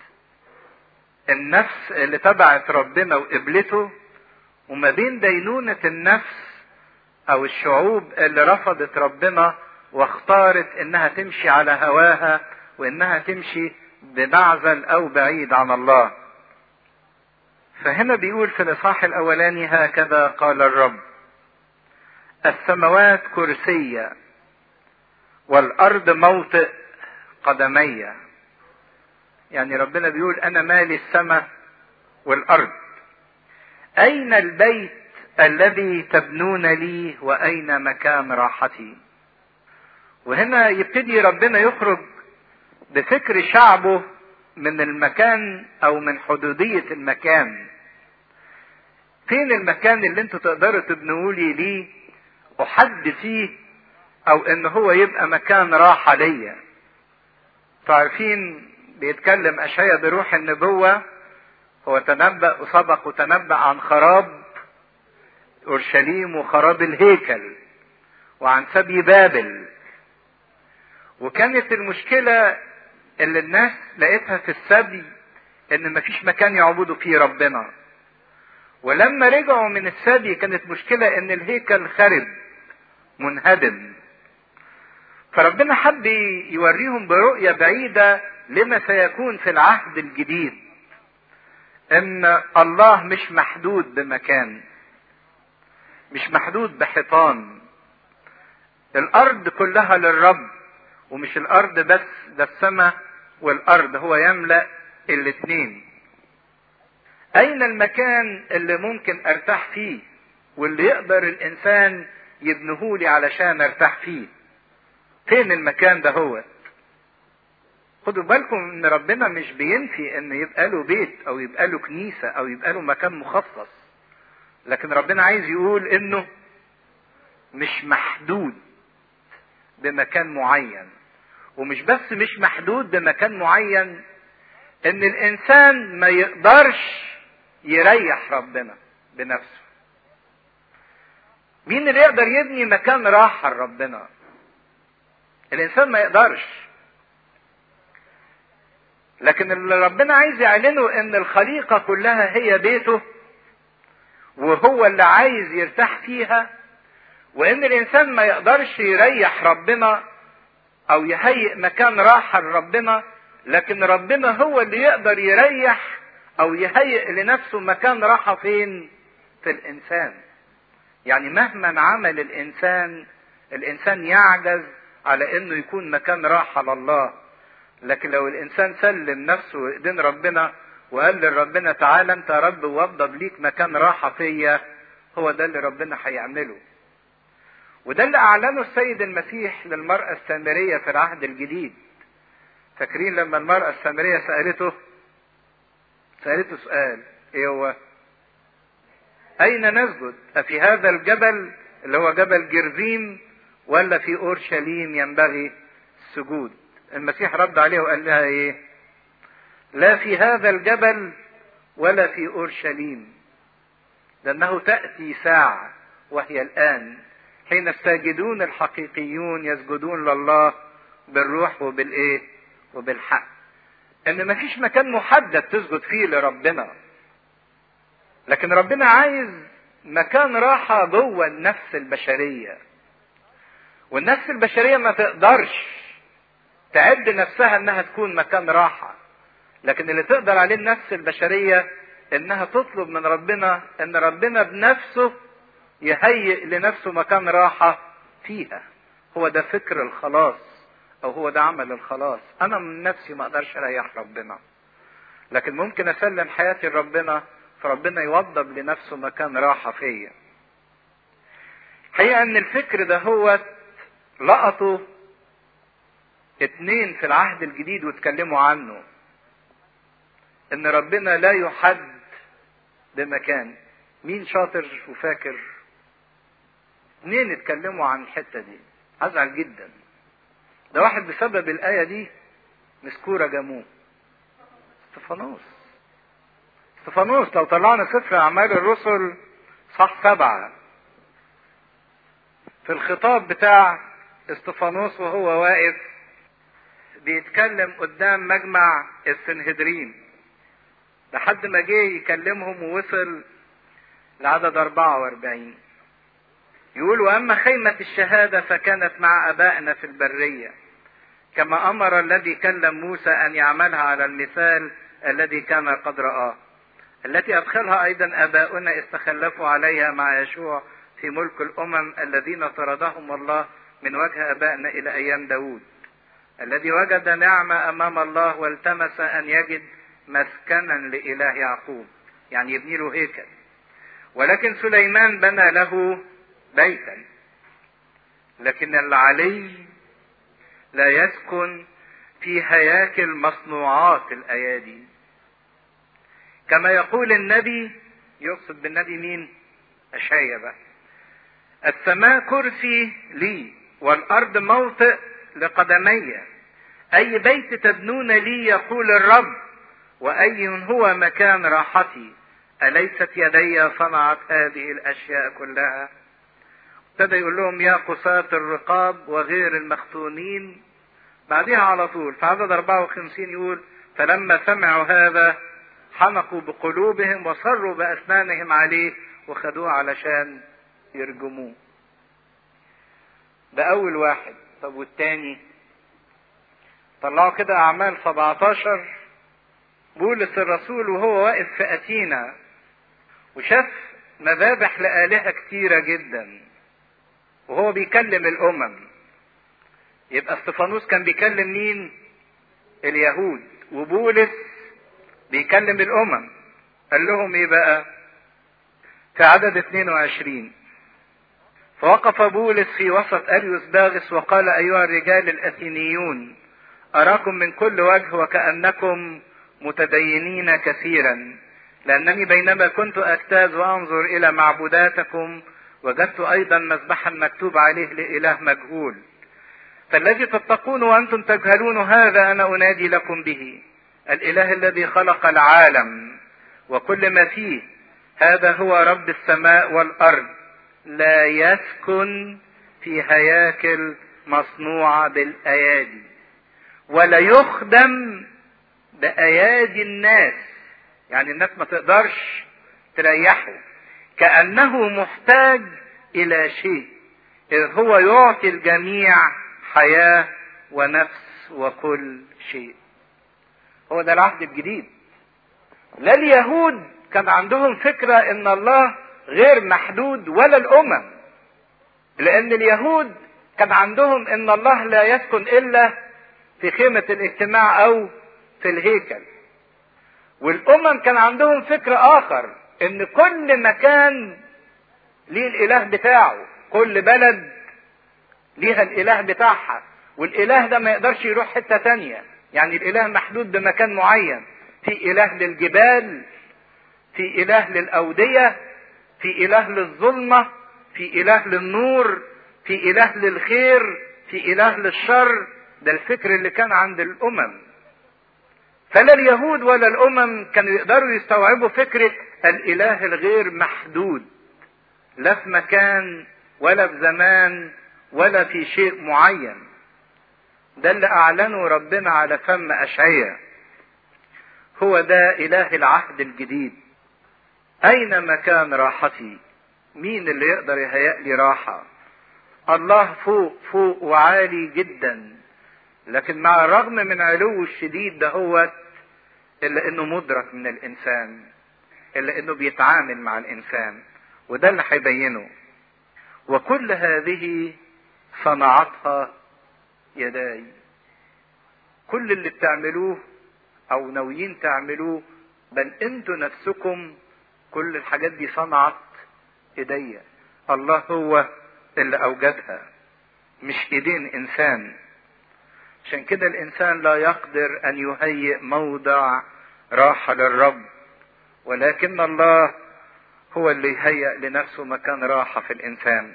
النفس اللي تبعت ربنا وقبلته وما بين دينونة النفس او الشعوب اللي رفضت ربنا واختارت انها تمشي على هواها وانها تمشي بمعزل او بعيد عن الله فهنا بيقول في الاصحاح الاولاني هكذا قال الرب السماوات كرسية والأرض موطئ قدمي يعني ربنا بيقول أنا مالي السماء والارض اين البيت الذي تبنون لي واين مكان راحتي وهنا يبتدي ربنا يخرج بفكر شعبه من المكان او من حدودية المكان فين المكان اللي انتوا تقدروا تبنوا لي ليه احد فيه او ان هو يبقى مكان راحة ليا تعرفين بيتكلم اشعيا بروح النبوة هو تنبأ وسبق وتنبأ عن خراب اورشليم وخراب الهيكل وعن سبي بابل وكانت المشكلة اللي الناس لقيتها في السبي ان مفيش مكان يعبدوا فيه ربنا ولما رجعوا من السبي كانت مشكلة ان الهيكل خرب منهدم فربنا حب يوريهم برؤية بعيدة لما سيكون في العهد الجديد ان الله مش محدود بمكان مش محدود بحيطان الارض كلها للرب ومش الارض بس ده السماء والارض هو يملا الاتنين اين المكان اللي ممكن ارتاح فيه واللي يقدر الانسان يبنهولي علشان ارتاح فيه فين المكان ده هو خدوا بالكم ان ربنا مش بينفي ان يبقى له بيت او يبقى له كنيسة او يبقى له مكان مخصص لكن ربنا عايز يقول انه مش محدود بمكان معين ومش بس مش محدود بمكان معين ان الانسان ما يقدرش يريح ربنا بنفسه مين اللي يقدر يبني مكان راحة لربنا الانسان ما يقدرش لكن اللي ربنا عايز يعلنه ان الخليقة كلها هي بيته وهو اللي عايز يرتاح فيها وان الانسان ما يقدرش يريح ربنا او يهيئ مكان راحة لربنا لكن ربنا هو اللي يقدر يريح او يهيئ لنفسه مكان راحة فين في الانسان يعني مهما عمل الانسان الانسان يعجز على انه يكون مكان راحة لله لكن لو الانسان سلم نفسه وايدين ربنا وقال لربنا تعالى انت يا رب ووضب ليك مكان راحة فيا هو ده اللي ربنا هيعمله وده اللي اعلنه السيد المسيح للمرأة السامرية في العهد الجديد فاكرين لما المرأة السامرية سألته سألته سؤال ايه هو اين نسجد افي هذا الجبل اللي هو جبل جرزيم ولا في اورشليم ينبغي السجود المسيح رد عليه وقال لها ايه لا في هذا الجبل ولا في اورشليم لانه تاتي ساعه وهي الان حين الساجدون الحقيقيون يسجدون لله بالروح وبالايه وبالحق ان مفيش مكان محدد تسجد فيه لربنا لكن ربنا عايز مكان راحة جوه النفس البشرية والنفس البشرية ما تقدرش تعد نفسها انها تكون مكان راحة لكن اللي تقدر عليه النفس البشرية انها تطلب من ربنا ان ربنا بنفسه يهيئ لنفسه مكان راحة فيها هو ده فكر الخلاص او هو ده عمل الخلاص انا من نفسي ما اقدرش اريح ربنا لكن ممكن اسلم حياتي لربنا فربنا يوضب لنفسه مكان راحة فيا حقيقة ان الفكر ده هو لقطه اتنين في العهد الجديد واتكلموا عنه ان ربنا لا يحد بمكان مين شاطر وفاكر اتنين اتكلموا عن الحتة دي ازعل جدا ده واحد بسبب الآية دي مسكورة جابوه استفانوس استفانوس لو طلعنا سفر أعمال الرسل صح سبعة في الخطاب بتاع استفانوس وهو واقف بيتكلم قدام مجمع السنهدرين لحد ما جه يكلمهم ووصل لعدد 44 يقول واما خيمة الشهادة فكانت مع ابائنا في البرية كما امر الذي كلم موسى ان يعملها على المثال الذي كان قد رآه التي ادخلها ايضا اباؤنا استخلفوا عليها مع يشوع في ملك الامم الذين طردهم الله من وجه ابائنا الى ايام داود الذي وجد نعمة امام الله والتمس ان يجد مسكنا لاله يعقوب يعني يبني له هيكل ولكن سليمان بنى له بيتا لكن العلي لا يسكن في هياكل مصنوعات الايادي كما يقول النبي يقصد بالنبي مين اشعيا بقى السماء كرسي لي والارض موطئ لقدمي اي بيت تبنون لي يقول الرب واي هو مكان راحتي اليست يدي صنعت هذه الاشياء كلها ابتدى يقول لهم يا قساة الرقاب وغير المختونين بعدها على طول في عدد 54 يقول فلما سمعوا هذا حنقوا بقلوبهم وصروا بأسنانهم عليه وخدوه علشان يرجموه ده أول واحد طب والتاني طلعوا كده أعمال 17 بولس الرسول وهو واقف في أتينا وشاف مذابح لآلهة كتيرة جدا وهو بيكلم الأمم يبقى استفانوس كان بيكلم مين؟ اليهود وبولس بيكلم الأمم قال لهم إيه بقى؟ في عدد 22 فوقف بولس في وسط أريوس باغس وقال أيها الرجال الأثينيون أراكم من كل وجه وكأنكم متدينين كثيرا لأنني بينما كنت أجتاز وأنظر إلى معبوداتكم وجدت أيضا مذبحا مكتوب عليه لإله مجهول فالذي تتقون وأنتم تجهلون هذا أنا أنادي لكم به الإله الذي خلق العالم وكل ما فيه هذا هو رب السماء والأرض لا يسكن في هياكل مصنوعة بالأيادي ولا يخدم بأيادي الناس يعني الناس ما تقدرش تريحه كأنه محتاج إلى شيء إذ هو يعطي الجميع حياة ونفس وكل شيء هو ده العهد الجديد لا اليهود كان عندهم فكرة ان الله غير محدود ولا الامم لان اليهود كان عندهم ان الله لا يسكن الا في خيمة الاجتماع او في الهيكل والامم كان عندهم فكر اخر ان كل مكان ليه الاله بتاعه كل بلد ليها الاله بتاعها والاله ده ما يقدرش يروح حتة تانية يعني الاله محدود بمكان معين في اله للجبال في اله للاودية في اله للظلمة في اله للنور في اله للخير في اله للشر ده الفكر اللي كان عند الامم فلا اليهود ولا الامم كانوا يقدروا يستوعبوا فكرة الاله الغير محدود لا في مكان ولا في زمان ولا في شيء معين ده اللي اعلنه ربنا على فم اشعياء هو ده اله العهد الجديد اين مكان راحتي مين اللي يقدر يهيأ لي راحة الله فوق فوق وعالي جدا لكن مع الرغم من علوه الشديد ده هو الا انه مدرك من الانسان الا انه بيتعامل مع الانسان وده اللي هيبينه وكل هذه صنعتها يداي كل اللي بتعملوه او ناويين تعملوه بل انتوا نفسكم كل الحاجات دي صنعت ايديا الله هو اللي اوجدها مش ايدين انسان عشان كده الانسان لا يقدر ان يهيئ موضع راحة للرب ولكن الله هو اللي يهيئ لنفسه مكان راحة في الانسان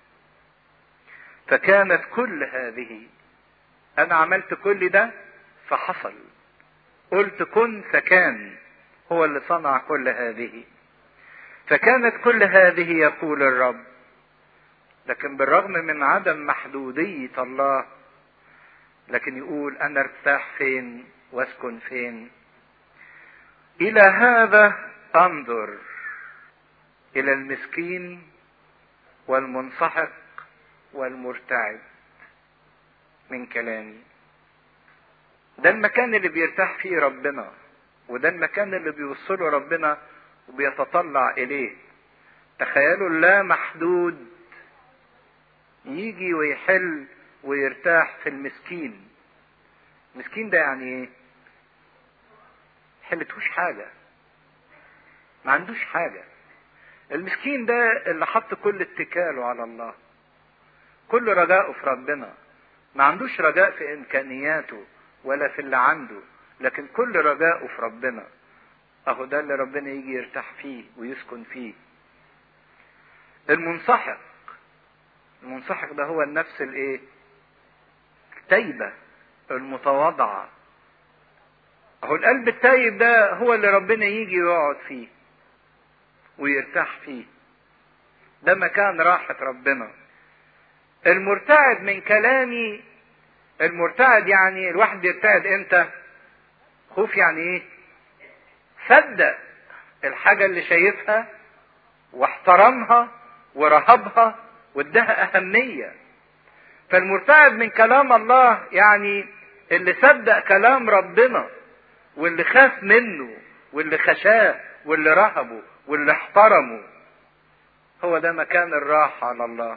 فكانت كل هذه انا عملت كل ده فحصل قلت كن فكان هو اللي صنع كل هذه فكانت كل هذه يقول الرب لكن بالرغم من عدم محدودية الله لكن يقول انا ارتاح فين واسكن فين الى هذا انظر الى المسكين والمنسحق والمرتعد من كلامي ده المكان اللي بيرتاح فيه ربنا وده المكان اللي بيوصله ربنا وبيتطلع اليه تخيلوا لا محدود يجي ويحل ويرتاح في المسكين المسكين ده يعني ايه حلتوش حاجة ما عندوش حاجة المسكين ده اللي حط كل اتكاله على الله كل رجاءه في ربنا ما عندوش رجاء في امكانياته ولا في اللي عنده لكن كل رجاءه في ربنا اهو ده اللي ربنا يجي يرتاح فيه ويسكن فيه المنسحق المنسحق ده هو النفس الايه التايبة المتواضعة اهو القلب التايب ده هو اللي ربنا يجي ويقعد فيه ويرتاح فيه ده مكان راحة ربنا المرتعد من كلامي المرتعد يعني الواحد بيرتعد امتى خوف يعني ايه صدق الحاجة اللي شايفها واحترمها ورهبها واداها أهمية فالمرتعد من كلام الله يعني اللي صدق كلام ربنا واللي خاف منه واللي خشاه واللي رهبه واللي احترمه هو ده مكان الراحة على الله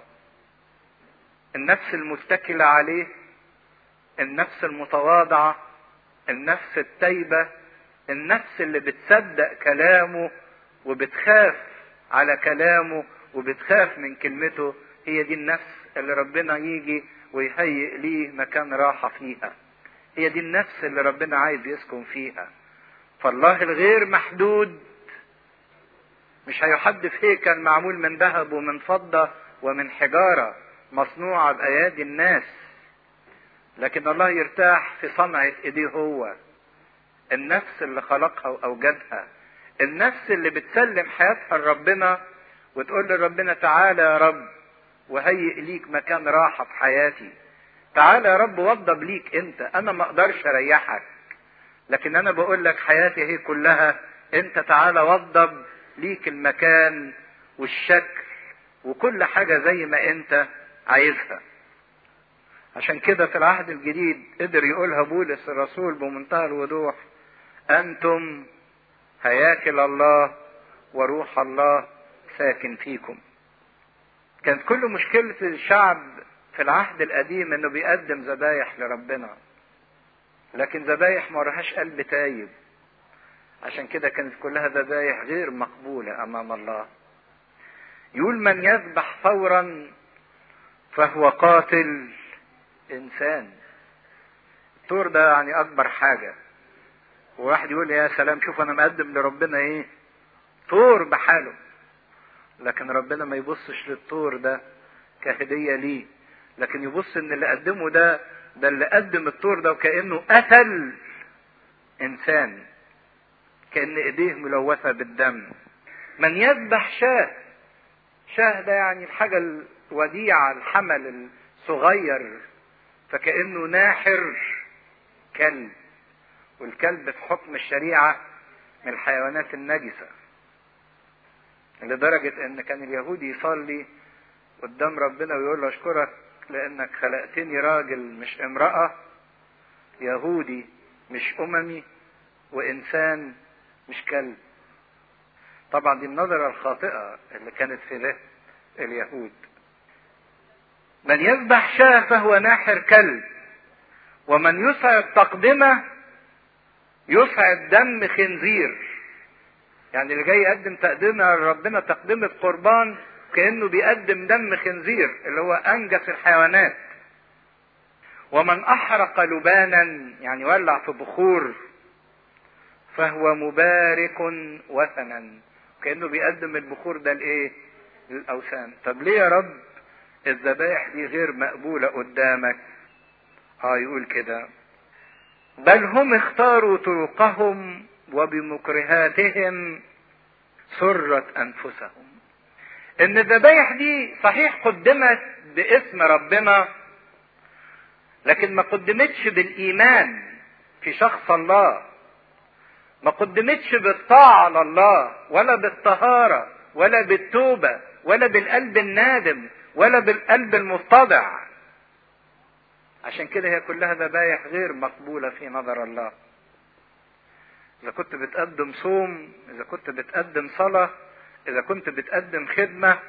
النفس المتكلة عليه النفس المتواضعة النفس التايبة النفس اللي بتصدق كلامه وبتخاف على كلامه وبتخاف من كلمته هي دي النفس اللي ربنا يجي ويهيئ ليه مكان راحة فيها هي دي النفس اللي ربنا عايز يسكن فيها فالله الغير محدود مش هيحد في هيكل معمول من ذهب ومن فضة ومن حجارة مصنوعة بأيادي الناس لكن الله يرتاح في صنعة ايديه هو النفس اللي خلقها واوجدها النفس اللي بتسلم حياتها لربنا وتقول لربنا تعالى يا رب وهيئ ليك مكان راحة في حياتي تعالى يا رب وضب ليك انت انا ما اقدرش اريحك لكن انا بقول لك حياتي هي كلها انت تعالى وضب ليك المكان والشكل وكل حاجة زي ما انت عايزها عشان كده في العهد الجديد قدر يقولها بولس الرسول بمنتهى الوضوح انتم هياكل الله وروح الله ساكن فيكم كانت كل مشكلة الشعب في العهد القديم انه بيقدم ذبايح لربنا لكن ذبايح ما وراهاش قلب تايب عشان كده كانت كلها ذبايح غير مقبولة امام الله يقول من يذبح فورا فهو قاتل انسان الطور ده يعني اكبر حاجة وواحد يقول يا سلام شوف انا مقدم لربنا ايه طور بحاله لكن ربنا ما يبصش للطور ده كهدية ليه لكن يبص ان اللي قدمه ده ده اللي قدم الطور ده وكأنه قتل انسان كأن ايديه ملوثة بالدم من يذبح شاه شاه ده يعني الحاجة الوديعة الحمل الصغير فكأنه ناحر كلب والكلب في حكم الشريعة من الحيوانات النجسة لدرجة ان كان اليهودي يصلي قدام ربنا ويقول له اشكرك لانك خلقتني راجل مش امرأة يهودي مش اممي وانسان مش كلب طبعا دي النظرة الخاطئة اللي كانت في ذهن اليهود من يذبح شاة فهو ناحر كلب ومن يسعد تقدمه يسعد دم خنزير يعني اللي جاي يقدم تقدمه لربنا تقدمة قربان كأنه بيقدم دم خنزير اللي هو أنجس الحيوانات ومن أحرق لبانا يعني ولع في بخور فهو مبارك وثنا كأنه بيقدم البخور ده لإيه؟ للأوثان طب ليه يا رب الذبائح دي غير مقبولة قدامك اه يقول كده بل هم اختاروا طرقهم وبمكرهاتهم سرت انفسهم ان الذبايح دي صحيح قدمت باسم ربنا لكن ما قدمتش بالايمان في شخص الله ما قدمتش بالطاعة لله ولا بالطهارة ولا بالتوبة ولا بالقلب النادم ولا بالقلب المتضع عشان كده هي كلها ذبايح غير مقبولة في نظر الله إذا كنت بتقدم صوم إذا كنت بتقدم صلاة إذا كنت بتقدم خدمة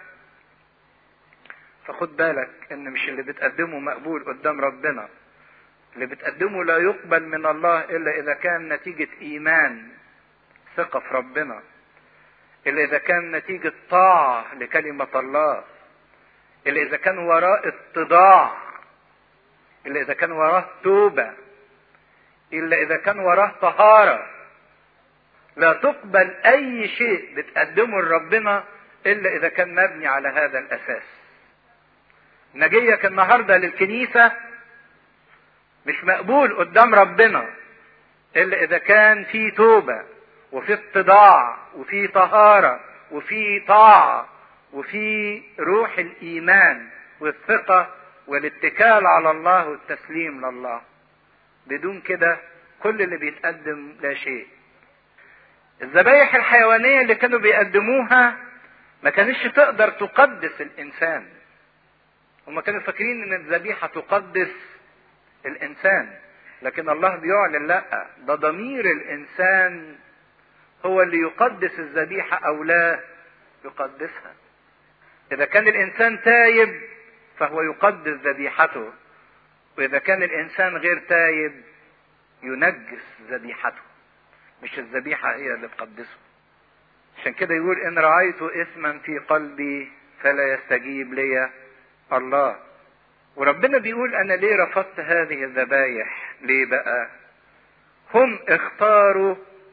فخد بالك إن مش اللي بتقدمه مقبول قدام ربنا اللي بتقدمه لا يقبل من الله إلا إذا كان نتيجة إيمان ثقة في ربنا إلا إذا كان نتيجة طاعة لكلمة الله إلا إذا كان وراه اتضاع إلا إذا كان وراه توبة إلا إذا كان وراه طهارة لا تقبل أي شيء بتقدمه لربنا إلا إذا كان مبني على هذا الأساس نجيك النهارده للكنيسة مش مقبول قدام ربنا إلا إذا كان في توبة وفي اتضاع وفي طهارة وفي طاعة وفي روح الإيمان والثقة والاتكال على الله والتسليم لله بدون كده كل اللي بيتقدم لا شيء الذبايح الحيوانية اللي كانوا بيقدموها ما كانتش تقدر تقدس الإنسان هم كانوا فاكرين إن الذبيحة تقدس الإنسان لكن الله بيعلن لا ده ضمير الإنسان هو اللي يقدس الذبيحة أو لا يقدسها إذا كان الإنسان تايب فهو يقدس ذبيحته وإذا كان الإنسان غير تايب ينجس ذبيحته مش الذبيحة هي اللي تقدسه عشان كده يقول إن رأيت إثما في قلبي فلا يستجيب لي الله وربنا بيقول أنا ليه رفضت هذه الذبايح ليه بقى هم اختاروا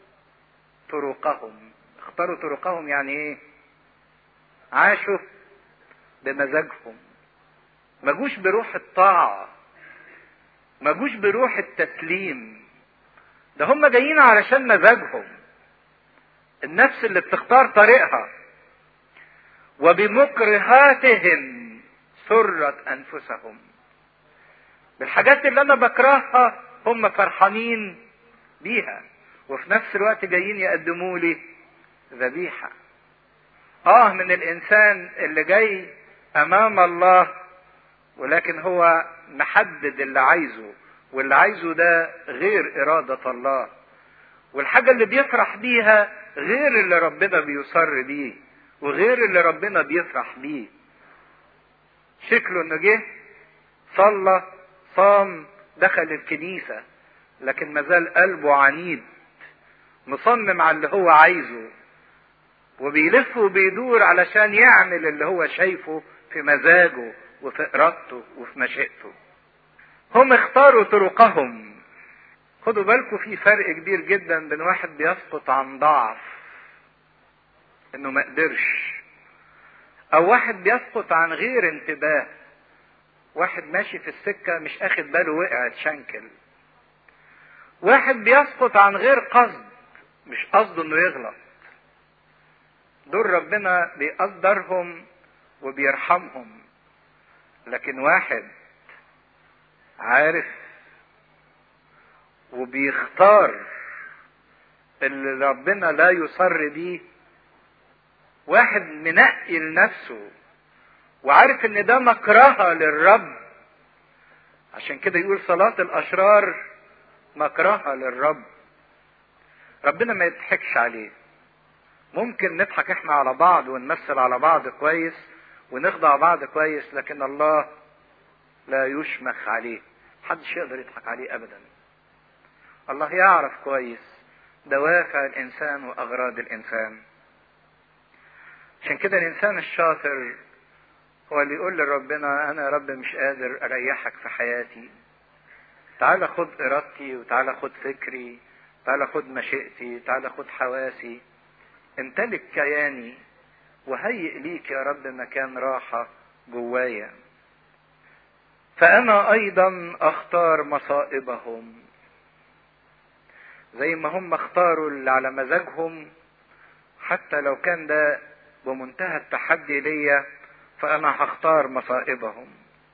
طرقهم اختاروا طرقهم يعني ايه عاشوا بمزاجهم ما جوش بروح الطاعة ما جوش بروح التسليم ده هم جايين علشان مزاجهم النفس اللي بتختار طريقها وبمكرهاتهم سرت انفسهم بالحاجات اللي انا بكرهها هم فرحانين بيها وفي نفس الوقت جايين يقدموا لي ذبيحة اه من الانسان اللي جاي امام الله ولكن هو محدد اللي عايزه واللي عايزه ده غير ارادة الله والحاجة اللي بيفرح بيها غير اللي ربنا بيصر بيه وغير اللي ربنا بيفرح بيه شكله انه جه صلى صام دخل الكنيسة لكن مازال قلبه عنيد مصمم على اللي هو عايزه وبيلف وبيدور علشان يعمل اللي هو شايفه في مزاجه وفي ارادته وفي مشيئته هم اختاروا طرقهم خدوا بالكم في فرق كبير جدا بين واحد بيسقط عن ضعف انه ما قدرش او واحد بيسقط عن غير انتباه واحد ماشي في السكه مش اخد باله وقع اتشنكل واحد بيسقط عن غير قصد مش قصده انه يغلط دول ربنا بيقدرهم وبيرحمهم لكن واحد عارف وبيختار اللي ربنا لا يصر بيه واحد منقي لنفسه وعارف ان ده مكرهة للرب عشان كده يقول صلاة الاشرار مكرهة للرب ربنا ما يضحكش عليه ممكن نضحك احنا على بعض ونمثل على بعض كويس ونخضع بعض كويس لكن الله لا يشمخ عليه محدش يقدر يضحك عليه ابدا الله يعرف كويس دوافع الانسان واغراض الانسان عشان كده الانسان الشاطر هو اللي يقول لربنا انا يا رب مش قادر اريحك في حياتي تعال خد ارادتي وتعالى خد فكري تعالى خد مشيئتي تعالى خد حواسي امتلك كياني وهيئ ليك يا رب مكان راحة جوايا فأنا أيضا أختار مصائبهم زي ما هم اختاروا اللي على مزاجهم حتى لو كان ده بمنتهى التحدي ليا فأنا هختار مصائبهم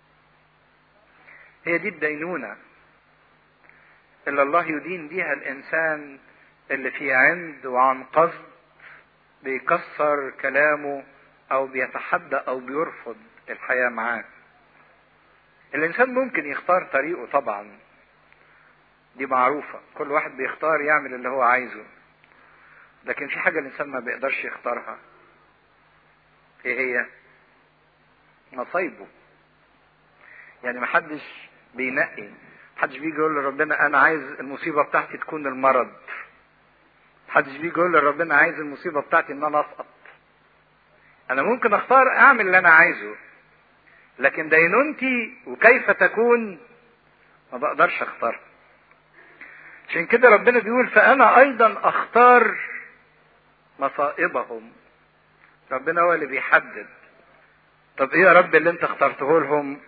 هي دي الدينونة اللي الله يدين بيها الإنسان اللي في عند وعن قصد بيكسر كلامه أو بيتحدى أو بيرفض الحياة معاه الإنسان ممكن يختار طريقه طبعا دي معروفة كل واحد بيختار يعمل اللي هو عايزه لكن في حاجة الإنسان ما بيقدرش يختارها إيه هي؟ مصايبه يعني محدش بينقي محدش بيجي يقول لربنا أنا عايز المصيبة بتاعتي تكون المرض محدش بيجي يقول لربنا عايز المصيبة بتاعتي ان انا اسقط انا ممكن اختار اعمل اللي انا عايزه لكن دينونتي وكيف تكون ما بقدرش اختار عشان كده ربنا بيقول فانا ايضا اختار مصائبهم ربنا هو اللي بيحدد طب ايه يا رب اللي انت اخترته لهم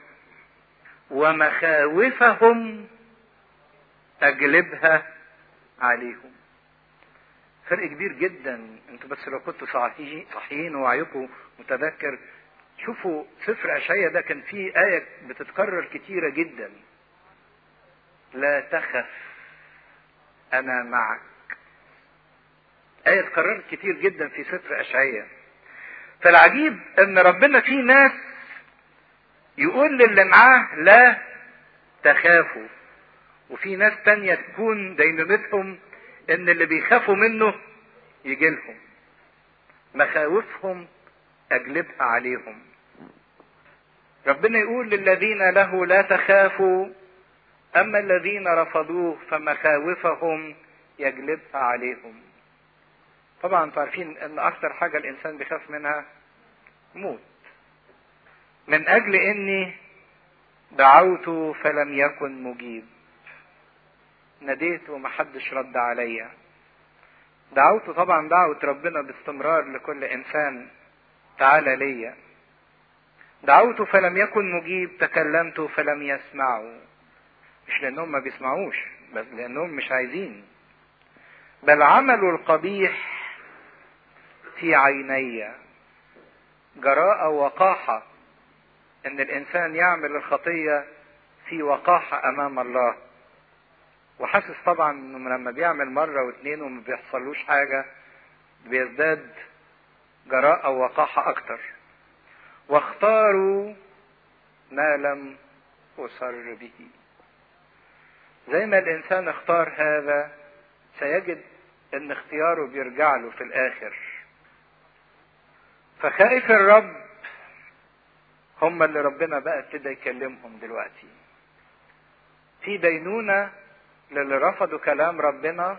ومخاوفهم اجلبها عليهم فرق كبير جدا انتوا بس لو كنتوا صحيحين صحيحين ووعيكم متذكر شوفوا سفر اشعيا ده كان فيه آية بتتكرر كتيرة جدا لا تخف أنا معك آية اتكررت كتير جدا في سفر أشعيا فالعجيب إن ربنا في ناس يقول للي معاه لا تخافوا وفي ناس تانية تكون دينامتهم إن اللي بيخافوا منه يجي لهم مخاوفهم أجلبها عليهم ربنا يقول للذين له لا تخافوا أما الذين رفضوه فمخاوفهم يجلبها عليهم طبعا عارفين ان اكتر حاجة الانسان بيخاف منها موت من اجل اني دعوت فلم يكن مجيب ناديت ومحدش رد عليا دعوت طبعا دعوة ربنا باستمرار لكل انسان تعالى ليا دعوت فلم يكن مجيب تكلمت فلم يسمعوا مش لانهم ما بيسمعوش بس لانهم مش عايزين بل عملوا القبيح في عيني جراءة وقاحة ان الانسان يعمل الخطية في وقاحة امام الله وحاسس طبعا انه لما بيعمل مرة واثنين وما بيحصلوش حاجة بيزداد جراءة ووقاحة اكتر واختاروا ما لم أسر به زي ما الإنسان اختار هذا سيجد أن اختياره بيرجع له في الآخر فخائف الرب هم اللي ربنا بقى ابتدى يكلمهم دلوقتي في دينونة للي رفضوا كلام ربنا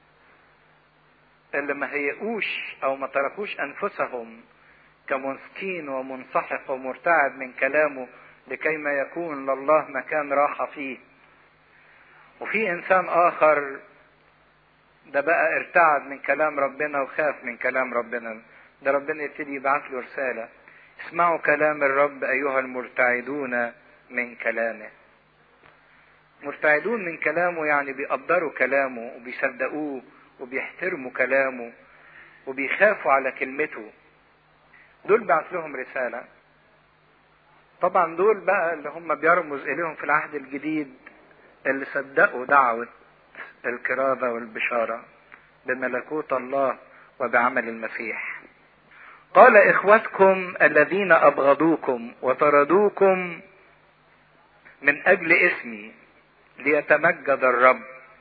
اللي ما هيئوش او ما تركوش انفسهم كمسكين ومنسحق ومرتعد من كلامه لكي ما يكون لله مكان راحة فيه وفي انسان اخر ده بقى ارتعد من كلام ربنا وخاف من كلام ربنا ده ربنا يبتدي يبعث له رسالة اسمعوا كلام الرب ايها المرتعدون من كلامه مرتعدون من كلامه يعني بيقدروا كلامه وبيصدقوه وبيحترموا كلامه وبيخافوا على كلمته دول بعت لهم رسالة طبعا دول بقى اللي هم بيرمز إليهم في العهد الجديد اللي صدقوا دعوة الكرازة والبشارة بملكوت الله وبعمل المسيح قال إخوتكم الذين أبغضوكم وطردوكم من أجل اسمي ليتمجد الرب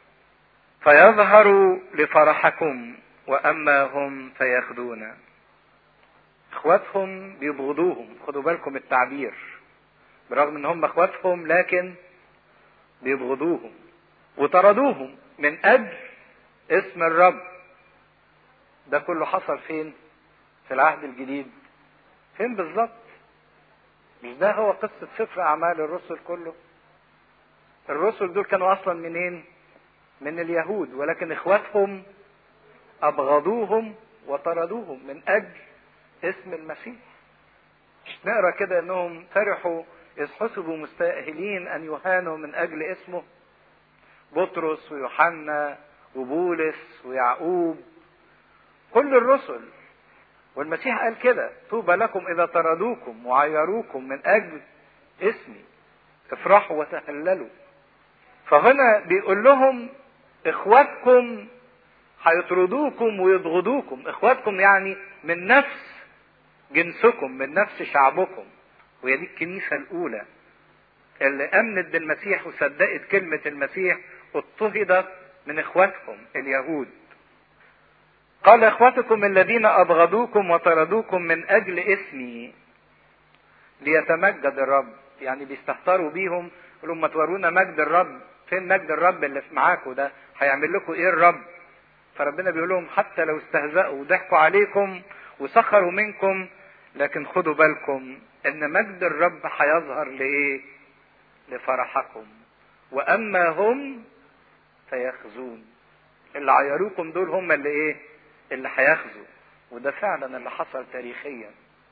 فيظهر لفرحكم وأما هم فيخدون اخواتهم بيبغضوهم خدوا بالكم التعبير برغم ان هم اخواتهم لكن بيبغضوهم وطردوهم من اجل اسم الرب ده كله حصل فين في العهد الجديد فين بالظبط مش ده هو قصة سفر أعمال الرسل كله الرسل دول كانوا أصلا منين من اليهود ولكن إخواتهم أبغضوهم وطردوهم من أجل اسم المسيح مش نقرا كده انهم فرحوا اذ حسبوا مستاهلين ان يهانوا من اجل اسمه بطرس ويوحنا وبولس ويعقوب كل الرسل والمسيح قال كده طوبى لكم اذا طردوكم وعيروكم من اجل اسمي افرحوا وتهللوا فهنا بيقول لهم اخواتكم هيطردوكم ويبغضوكم اخواتكم يعني من نفس جنسكم من نفس شعبكم وهي دي الكنيسة الأولى اللي آمنت بالمسيح وصدقت كلمة المسيح واضطهدت من إخواتهم اليهود قال إخوتكم الذين أبغضوكم وطردوكم من أجل اسمي ليتمجد الرب يعني بيستهتروا بيهم يقولوا ما تورونا مجد الرب فين مجد الرب اللي في معاكم ده هيعمل لكم ايه الرب فربنا بيقول لهم حتى لو استهزأوا وضحكوا عليكم وسخروا منكم لكن خدوا بالكم ان مجد الرب هيظهر لايه لفرحكم واما هم فيخزون اللي عيروكم دول هم اللي ايه اللي هيخزوا وده فعلا اللي حصل تاريخيا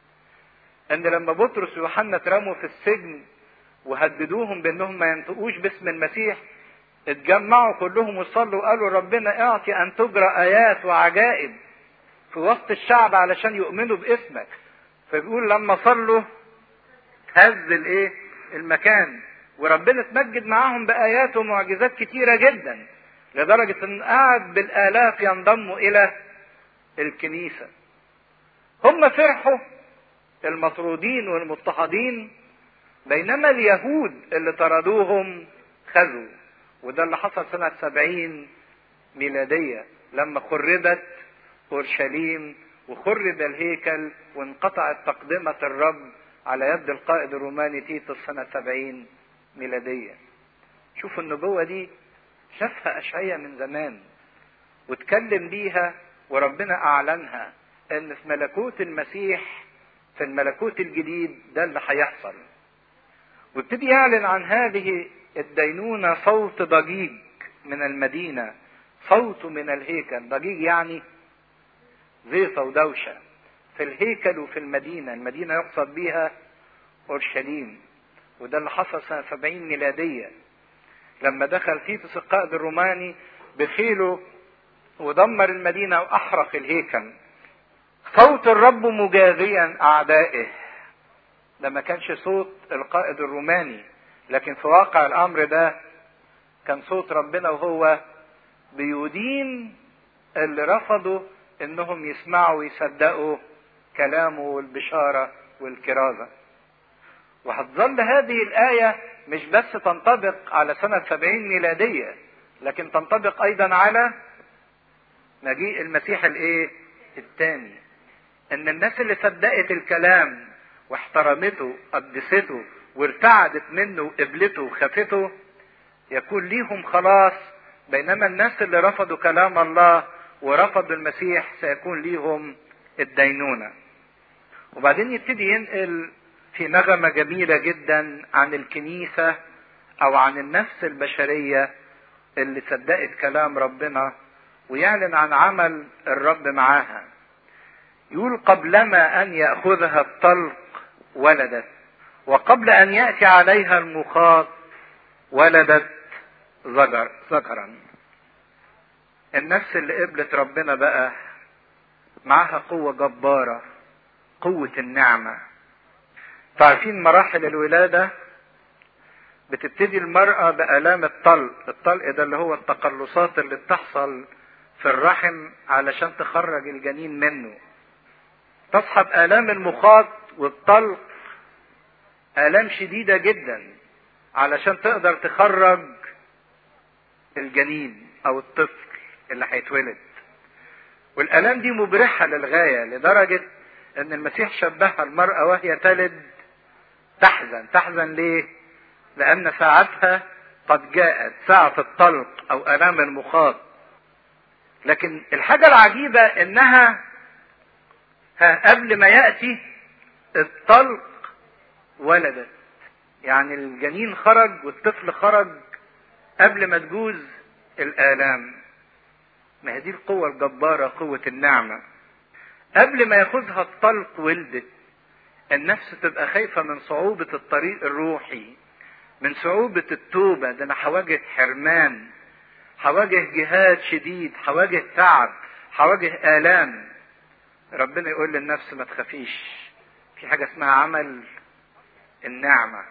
ان لما بطرس ويوحنا اترموا في السجن وهددوهم بانهم ما ينطقوش باسم المسيح اتجمعوا كلهم وصلوا وقالوا ربنا اعطي ان تجرى ايات وعجائب في وسط الشعب علشان يؤمنوا باسمك فبيقول لما صلوا هز الايه المكان وربنا اتمجد معاهم بايات ومعجزات كتيره جدا لدرجه ان قعد بالالاف ينضموا الى الكنيسه هم فرحوا المطرودين والمضطهدين بينما اليهود اللي طردوهم خذوا وده اللي حصل سنة سبعين ميلادية لما خربت أورشليم وخرب الهيكل وانقطعت تقدمة الرب على يد القائد الروماني تيتوس سنة سبعين ميلادية شوفوا النبوة دي شافها أشعية من زمان واتكلم بيها وربنا أعلنها إن في ملكوت المسيح في الملكوت الجديد ده اللي هيحصل وابتدي يعلن عن هذه الدينونة صوت ضجيج من المدينة صوت من الهيكل ضجيج يعني زيطة ودوشة في الهيكل وفي المدينة المدينة يقصد بها أورشليم وده اللي حصل سنة 70 ميلادية لما دخل تيتوس القائد الروماني بخيله ودمر المدينة وأحرق الهيكل صوت الرب مجازيا أعدائه ده ما كانش صوت القائد الروماني لكن في واقع الأمر ده كان صوت ربنا وهو بيدين اللي رفضوا انهم يسمعوا ويصدقوا كلامه والبشارة والكرازة وهتظل هذه الآية مش بس تنطبق على سنة سبعين ميلادية لكن تنطبق أيضا على مجيء المسيح الإيه؟ الثاني إن الناس اللي صدقت الكلام واحترمته قدسته وارتعدت منه وقبلته وخافته يكون ليهم خلاص بينما الناس اللي رفضوا كلام الله ورفضوا المسيح سيكون ليهم الدينونة وبعدين يبتدي ينقل في نغمة جميلة جدا عن الكنيسة أو عن النفس البشرية اللي صدقت كلام ربنا ويعلن عن عمل الرب معاها يقول قبلما أن يأخذها الطلق ولدت وقبل أن يأتي عليها المخاط ولدت زجر زجرا النفس اللي قبلت ربنا بقى معاها قوة جبارة قوة النعمة تعرفين مراحل الولادة بتبتدي المرأة بآلام الطلق الطلق ده اللي هو التقلصات اللي بتحصل في الرحم علشان تخرج الجنين منه تصحب آلام المخاط والطلق آلام شديدة جدا علشان تقدر تخرج الجنين أو الطفل اللي هيتولد والآلام دي مبرحة للغاية لدرجة إن المسيح شبهها المرأة وهي تلد تحزن تحزن ليه؟ لأن ساعتها قد جاءت ساعة الطلق أو آلام المخاط لكن الحاجة العجيبة إنها قبل ما يأتي الطلق ولدت يعني الجنين خرج والطفل خرج قبل ما تجوز الآلام ما هي دي القوة الجبارة قوة النعمة قبل ما ياخذها الطلق ولدت النفس تبقى خايفة من صعوبة الطريق الروحي من صعوبة التوبة ده أنا هواجه حرمان هواجه جهاد شديد هواجه تعب هواجه آلام ربنا يقول للنفس ما تخافيش في حاجة اسمها عمل النعمة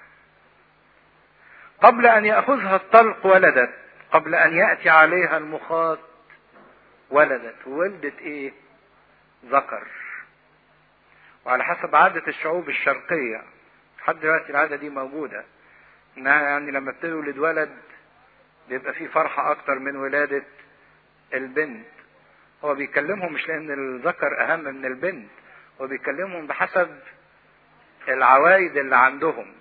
قبل أن يأخذها الطلق ولدت قبل أن يأتي عليها المخاط ولدت وولدت إيه؟ ذكر وعلى حسب عادة الشعوب الشرقية لحد دلوقتي العادة دي موجودة إنها يعني لما بتولد ولد بيبقى في فرحة أكتر من ولادة البنت هو بيكلمهم مش لأن الذكر أهم من البنت هو بيكلمهم بحسب العوايد اللي عندهم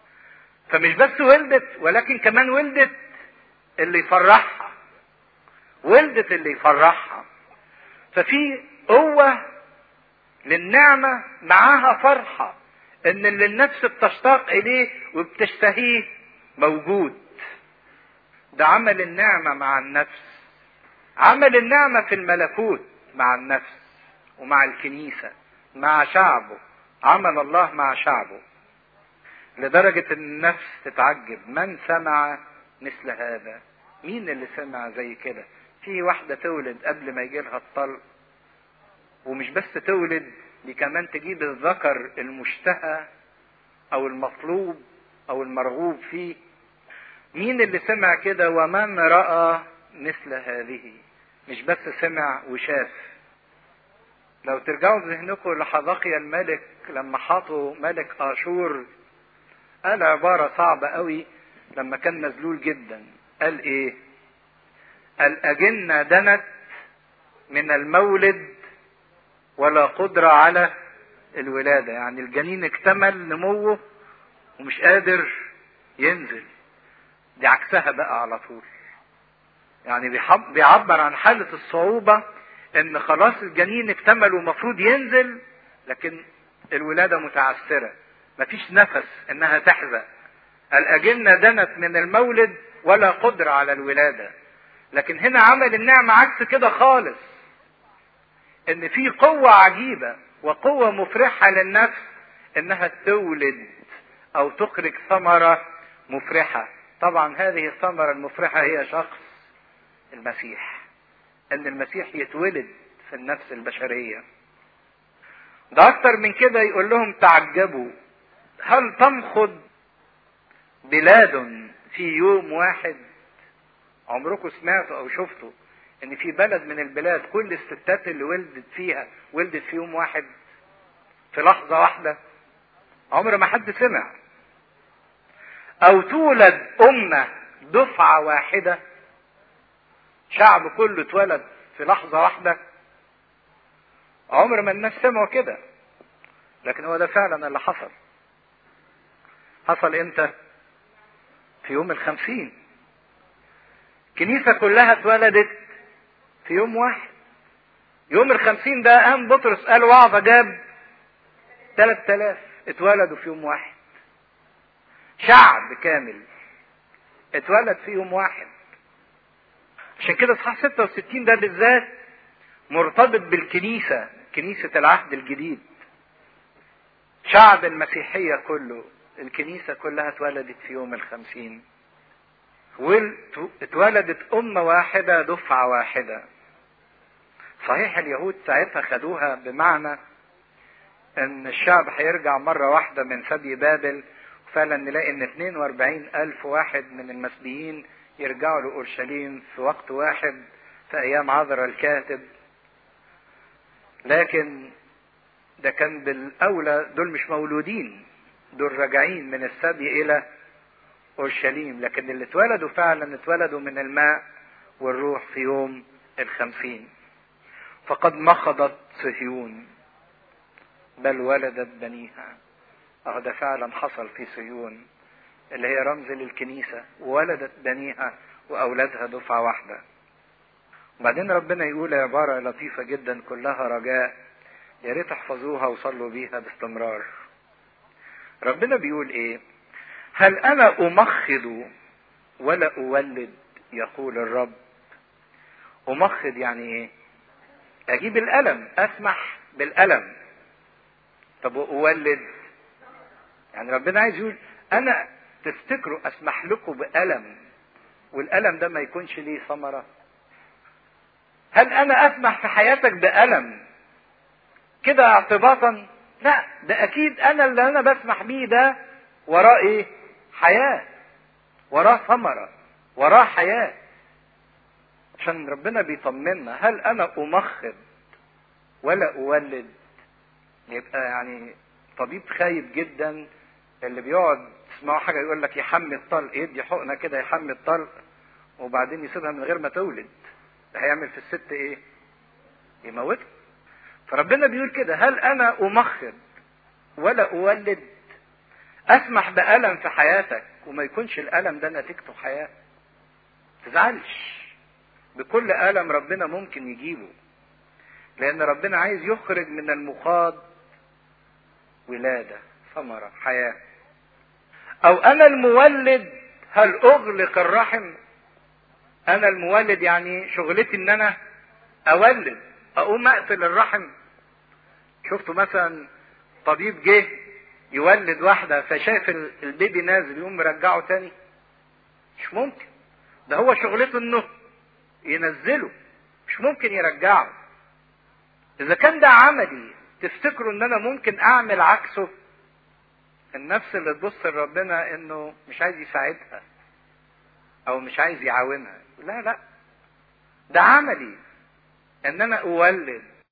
فمش بس ولدت ولكن كمان ولدت اللي يفرحها ولدت اللي يفرحها ففي قوة للنعمة معاها فرحة ان اللي النفس بتشتاق اليه وبتشتهيه موجود ده عمل النعمة مع النفس عمل النعمة في الملكوت مع النفس ومع الكنيسة مع شعبه عمل الله مع شعبه لدرجة ان النفس تتعجب من سمع مثل هذا مين اللي سمع زي كده في واحدة تولد قبل ما يجيلها الطلق ومش بس تولد دي كمان تجيب الذكر المشتهى او المطلوب او المرغوب فيه مين اللي سمع كده ومن رأى مثل هذه مش بس سمع وشاف لو ترجعوا ذهنكم لحذقيا الملك لما حاطوا ملك اشور قال عبارة صعبة قوي لما كان مذلول جدا قال ايه الأجنة دنت من المولد ولا قدرة على الولادة يعني الجنين اكتمل نموه ومش قادر ينزل دي عكسها بقى على طول يعني بيعبر عن حالة الصعوبة ان خلاص الجنين اكتمل ومفروض ينزل لكن الولادة متعثرة مفيش نفس انها تحزق الأجنة دنت من المولد ولا قدرة على الولادة لكن هنا عمل النعمة عكس كده خالص ان في قوة عجيبة وقوة مفرحة للنفس انها تولد او تخرج ثمرة مفرحة طبعا هذه الثمرة المفرحة هي شخص المسيح ان المسيح يتولد في النفس البشرية ده اكتر من كده يقول لهم تعجبوا هل تنخض بلاد في يوم واحد عمركم سمعتوا او شفتوا ان في بلد من البلاد كل الستات اللي ولدت فيها ولدت في يوم واحد في لحظة واحدة عمر ما حد سمع او تولد امة دفعة واحدة شعب كله اتولد في لحظة واحدة عمر ما الناس سمعوا كده لكن هو ده فعلا اللي حصل حصل امتى في يوم الخمسين الكنيسة كلها اتولدت في يوم واحد يوم الخمسين ده قام بطرس قال وعظة جاب ثلاث آلاف اتولدوا في يوم واحد شعب كامل اتولد في يوم واحد عشان كده اصحاح 66 ده بالذات مرتبط بالكنيسة كنيسة العهد الجديد شعب المسيحية كله الكنيسة كلها اتولدت في يوم الخمسين واتولدت أمة واحدة دفعة واحدة صحيح اليهود ساعتها خدوها بمعنى ان الشعب هيرجع مرة واحدة من سبي بابل فعلا نلاقي ان 42 الف واحد من المسبيين يرجعوا لأورشليم في وقت واحد في ايام عذرا الكاتب لكن ده كان بالاولى دول مش مولودين دول راجعين من السبي الى اورشليم لكن اللي اتولدوا فعلا اتولدوا من الماء والروح في يوم الخمسين فقد مخضت صهيون بل ولدت بنيها اه ده فعلا حصل في صهيون اللي هي رمز للكنيسة وولدت بنيها وأولادها دفعة واحدة وبعدين ربنا يقول عبارة لطيفة جدا كلها رجاء يا ريت تحفظوها وصلوا بيها باستمرار ربنا بيقول ايه هل انا امخض ولا اولد يقول الرب امخض يعني ايه اجيب الالم اسمح بالالم طب واولد يعني ربنا عايز يقول انا تفتكروا اسمح لكم بالم والالم ده ما يكونش ليه ثمره هل انا اسمح في حياتك بالم كده اعتباطا لا ده اكيد انا اللي انا بسمح بيه ده وراه ايه حياه وراه ثمره وراه حياه عشان ربنا بيطمنا هل انا امخض ولا اولد يبقى يعني طبيب خايب جدا اللي بيقعد تسمعوا حاجه يقول لك يحمي الطلق يدي حقنه كده يحمي الطلق وبعدين يسيبها من غير ما تولد هيعمل في الست ايه يموتها فربنا بيقول كده هل انا امخض ولا اولد اسمح بالم في حياتك وما يكونش الالم ده نتيجته حياه تزعلش بكل ألم ربنا ممكن يجيبه لأن ربنا عايز يخرج من المخاض ولادة ثمرة حياة أو أنا المولد هل أغلق الرحم أنا المولد يعني شغلتي إن أنا أولد أقوم أقفل الرحم شفتوا مثلا طبيب جه يولد واحدة فشاف البيبي نازل يقوم مرجعه تاني مش ممكن ده هو شغلته انه ينزله مش ممكن يرجعه اذا كان ده عملي تفتكروا ان انا ممكن اعمل عكسه النفس اللي تبص لربنا انه مش عايز يساعدها او مش عايز يعاونها لا لا ده عملي ان انا اولد